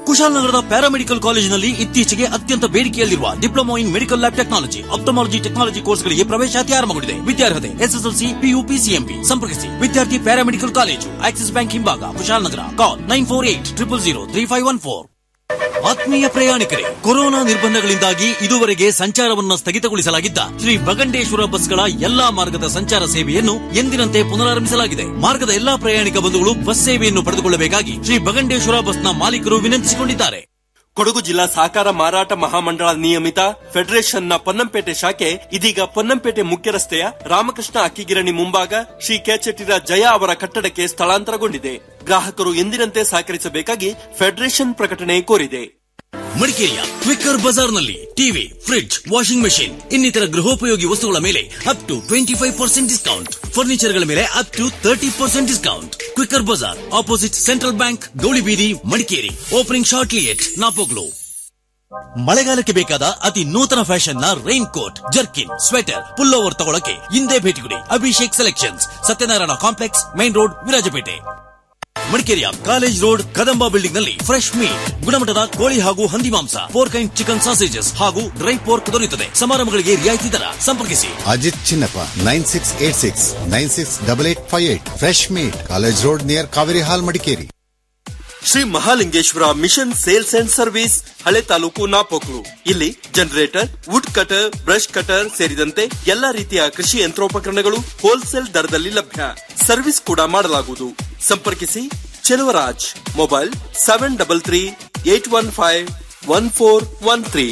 ಕುಶಾಲನಗರದ ಪ್ಯಾರಾಮೆಡಿಕಲ್ ಕಾಲೇಜಿನಲ್ಲಿ ಇತ್ತೀಚೆಗೆ ಅತ್ಯಂತ ಬೇಡಿಕೆಯಲ್ಲಿರುವ diploma in medical lab technology ophthalmology technology ಕೋರ್ಸ್ಗಳಿಗೆ ಪ್ರವೇಶಾತಿ ಆರಂಭಗೊಂಡಿದೆ ವಿದ್ಯಾರ್ಹತೆ ಎಸ್ಎಸ್ಎಲ್ಸಿ ಪಿಯು ಪಿಸಿಎಂಬಿ ಸಂಪರ್ಕಿಸಿ ವಿದ್ಯಾರ್ಥಿ ಪ್ಯಾರಾಮೆಡಿಕಲ್ ಕಾಲೇಜು ಆಕ್ಸಿಸ್ ಬ್ಯಾಂಕ್ ಹಿಂಭಾಗ Kushalnagar call nine four eight triple zero three five one four ಆತ್ಮೀಯ ಪ್ರಯಾಣಿಕರೇ ಕೊರೋನಾ ನಿರ್ಬಂಧಗಳಿಂದಾಗಿ ಇದುವರೆಗೆ ಸಂಚಾರವನ್ನು ಸ್ಥಗಿತಗೊಳಿಸಲಾಗಿದ್ದ ಶ್ರೀ ಬಗಂಡೇಶ್ವರ ಬಸ್ಗಳ ಎಲ್ಲಾ ಮಾರ್ಗದ ಸಂಚಾರ ಸೇವೆಯನ್ನು ಎಂದಿನಂತೆ ಪುನರಾರಂಭಿಸಲಾಗಿದೆ ಮಾರ್ಗದ ಎಲ್ಲಾ ಪ್ರಯಾಣಿಕ ಬಂಧುಗಳು ಬಸ್ ಸೇವೆಯನ್ನು ಪಡೆದುಕೊಳ್ಳಬೇಕಾಗಿ ಶ್ರೀ ಬಗಂಡೇಶ್ವರ ಬಸ್ನ ಮಾಲೀಕರು ವಿನಂತಿಸಿಕೊಂಡಿದ್ದಾರೆ ಕೊಡಗು ಜಿಲ್ಲಾ ಸಹಕಾರ ಮಾರಾಟ ಮಹಾಮಂಡಳ ನಿಯಮಿತ ಫೆಡರೇಷನ್ನ ಪೊನ್ನಂಪೇಟೆ ಶಾಖೆ ಇದೀಗ ಪೊನ್ನಂಪೇಟೆ ಮುಖ್ಯ ರಸ್ತೆಯ ರಾಮಕೃಷ್ಣ ಅಕ್ಕಿಗಿರಣಿ ಮುಂಭಾಗ ಶ್ರೀ ಕೆಚೆಟ್ಟಿರ ಜಯ ಅವರ ಕಟ್ಟಡಕ್ಕೆ ಸ್ಥಳಾಂತರಗೊಂಡಿದೆ ಗ್ರಾಹಕರು ಎಂದಿನಂತೆ ಸಹಕರಿಸಬೇಕಾಗಿ ಫೆಡರೇಷನ್ ಪ್ರಕಟಣೆ ಕೋರಿದೆ ಮಡಿಕೇರಿಯ ಕ್ವಿಕ್ಕರ್ ಬಜಾರ್ನಲ್ಲಿ ಟಿವಿ ಫ್ರಿಡ್ಜ್ ವಾಷಿಂಗ್ ಮೆಷಿನ್ ಇನ್ನಿತರ ಗೃಹೋಪಯೋಗಿ ವಸ್ತುಗಳ ಮೇಲೆ up to twenty five percent discount ಫರ್ನಿಚರ್ಗಳ ಮೇಲೆ up to thirty percent discount quicker Bazaar opposite central bank Gowlibeedi Madikeri opening shortly at Napoklu ಮಳೆಗಾಲಕ್ಕೆ ಬೇಕಾದ ಅತಿ ನೂತನ ಫ್ಯಾಷನ್ ನ raincoat jerkin sweater pullover ತಗೊಳಕ್ಕೆ ಹಿಂದೆ ಭೇಟಿ ಕೊಡಿ Abhishek selections Satyanarayana complex main road Virajpet ಮಡಿಕೇರಿಯ ಕಾಲೇಜ್ ರೋಡ್ ಕದಂಬ ಬಿಲ್ಡಿಂಗ್ ನಲ್ಲಿ ಫ್ರೆಶ್ ಮೀಟ್ ಗುಣಮಟ್ಟದ ಕೋಳಿ ಹಾಗೂ ಹಂದಿ ಮಾಂಸ ಫೋರ್ ಕೈಂಡ್ ಚಿಕನ್ ಸಾಸೇಜಸ್ ಹಾಗೂ ಡ್ರೈ ಪೋರ್ಕ್ ದೊರೆಯುತ್ತದೆ ಸಮಾರಂಭಗಳಿಗೆ ರಿಯಾಯಿತಿ ದರ ಸಂಪರ್ಕಿಸಿ Ajith Chinnappa nine six eight six nine six double eight five eight fresh meat college road near Kaveri hall Madikeri Shri Mahalingeshwara machine sales and service ಹಳೆ ತಾಲೂಕು ನಾಪೋಕ್ಲು ಇಲ್ಲಿ generator wood cutter brush cutter ಸೇರಿದಂತೆ ಎಲ್ಲಾ ರೀತಿಯ ಕೃಷಿ ಯಂತ್ರೋಪಕರಣಗಳು ಹೋಲ್ಸೇಲ್ ದರದಲ್ಲಿ ಲಭ್ಯ ಸರ್ವಿಸ್ ಕೂಡ ಮಾಡಲಾಗುವುದು ಸಂಪರ್ಕಿಸಿ Cheluvaraj mobile seven double three eight one five one four one three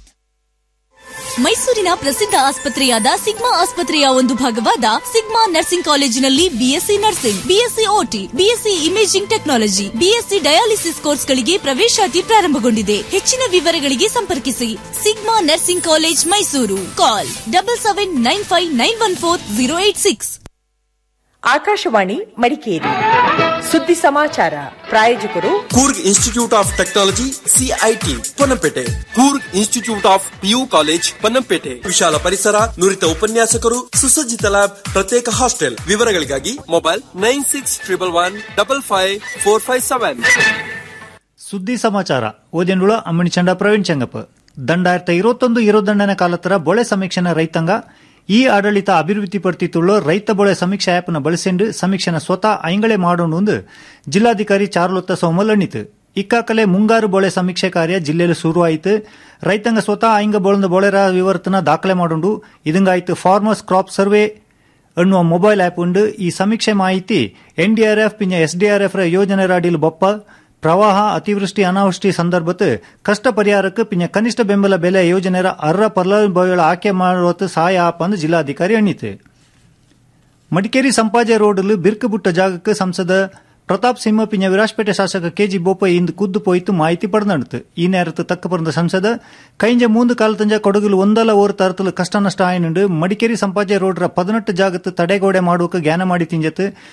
ಮೈಸೂರಿನ ಪ್ರಸಿದ್ಧ ಆಸ್ಪತ್ರೆಯಾದ ಸಿಗ್ಮಾ ಆಸ್ಪತ್ರೆಯ ಒಂದು ಭಾಗವಾದ ಸಿಗ್ಮಾ ನರ್ಸಿಂಗ್ ಕಾಲೇಜಿನಲ್ಲಿ BSc nursing BSc OT BSc imaging technology BSc dialysis ಕೋರ್ಸ್ಗಳಿಗೆ ಪ್ರವೇಶಾತಿ ಪ್ರಾರಂಭಗೊಂಡಿದೆ ಹೆಚ್ಚಿನ ವಿವರಗಳಿಗೆ ಸಂಪರ್ಕಿಸಿ Sigma nursing college Mysuru call double seven nine five nine one four zero eight six Akashvani Madikeri ಸುದ್ದಿ ಸಮಾಚಾರ ಪ್ರಾಯೋಜಕರು Coorg institute of technology CIT Ponnampet Coorg institute of PU college Ponnampet ವಿಶಾಲ ಪರಿಸರ ನುರಿತ ಉಪನ್ಯಾಸಕರು ಸುಸಜ್ಜಿತ ಲ್ಯಾಬ್ ಪ್ರತ್ಯೇಕ ಹಾಸ್ಟೆಲ್ ವಿವರಗಳಿಗಾಗಿ mobile nine six triple one double five four five seven ಸುದ್ದಿ ಸಮಾಚಾರ ಓದೆಂಡುಳ ಅಮ್ಮಣಿ ಚಂಡ ಪ್ರವೀಣ್ ಚೆಂಗಪ್ಪ ದಂಡಾಯಿರತ ಇರುವತ್ತೊಂದು ಇರೋದಂಡನೆ ಕಾಲತ್ತರ ಬೊಳೆ ಸಮೀಕ್ಷೆನ ರೈತಾಂಗ ಈ ಆಡಳಿತ ಅಭಿವೃದ್ಧಿ ಪಡ್ತಿತ್ತುಳ್ಳ ರೈತ ಬೊಳೆ ಸಮೀಕ್ಷೆ ಆ್ಯಪ್ನ ಬಳಸೆಂಡು ಸಮೀಕ್ಷೆನ ಸ್ವತಃ ಐಂಗಳೇ ಮಾಡೋಣ ಜಿಲ್ಲಾಧಿಕಾರಿ ಚಾರ್ಲೊತ್ತ ಸೋಮಲ್ ಅಣ್ಣಿತು ಇಕ್ಕಾಕಲೆ ಮುಂಗಾರು ಬೊಳೆ ಸಮೀಕ್ಷೆ ಕಾರ್ಯ ಜಿಲ್ಲೆಯಲ್ಲಿ ಶುರುವಾಯಿತು ರೈತಾಂಗ ಸ್ವತಃ ಐಂಗ ಬೊಳಂದ ಬೊಳೆರ ವಿವರ್ತನ ದಾಖಲೆ ಮಾಡೋಣ ಇದಂಗಾಯ್ತು ಫಾರ್ಮರ್ಸ್ ಕ್ರಾಪ್ ಸರ್ವೆ ಅನ್ನುವ ಮೊಬೈಲ್ ಆ್ಯಪ್ ಉಂಡು ಈ ಸಮೀಕ್ಷೆ ಮಾಹಿತಿ ಎನ್ಡಿಆರ್ಎಫ್ ಪಿಂಜ ಎಸ್ಡಿಆರ್ಎಫ್ ರ ಯೋಜನೆ ಅಡಿಯಲ್ಲಿ ಬೊಪ್ಪ ಪ್ರವಾಹ ಅತಿವೃಷ್ಟಿ ಅನಾವೃಷ್ಟಿ ಸಂದರ್ಭತ್ ಕಷ್ಟ ಪರಿಹಾರಕ್ಕೆ ಪಿಂಜ ಕನಿಷ್ಠ ಬೆಂಬಲ ಬೆಲೆ ಯೋಜನೆರ ಅರ್ಹ ಫಲಾನುಭವಿಗಳ ಆಯ್ಕೆ ಮಾಡುವತ್ತು ಸಹಾಯ ಆಪ್ ಅಂದು ಜಿಲ್ಲಾಧಿಕಾರಿ ಎಣ್ಣಿತು ಮಡಿಕೇರಿ ಸಂಪಾಜೆ ರೋಡ್ಲು ಬಿರ್ಕು ಬುಟ್ಟ ಜಾಗಕ್ಕೆ ಸಂಸದ ಪ್ರತಾಪ್ ಸಿಂಹ ಪಿಂಜ ವಿರಾಜ್ಪೇಟೆ ಶಾಸಕ ಕೆಜಿ ಬೋಪಯ್ಯ ಇಂದು ಕುದ್ದು ಪೋಯ್ತು ಮಾಹಿತಿ ಪಡೆದಣತು ಈ ನೇರತ್ತು ತಕ್ಕ ಪರಂದ ಸಂಸದ ಕೈಂಜ ಮೂಂದು ಕಾಲತಂಜ ಕೊಡಗುಲು ಒಂದಲ್ಲ ಓರ್ ತರತಲು ಕಷ್ಟ ನಷ್ಟ ಆಯನುಂಡು ಮಡಿಕೇರಿ ಸಂಪಾಜೆ ರೋಡ್ರ ಪದಿನೆಟ್ಟು ಜಾಗತ್ತು ತಡೆಗೋಡೆ ಮಾಡುವಕ್ಕೆ ಜ್ಞಾನ ಮಾಡಿ ತಿಂಜತ್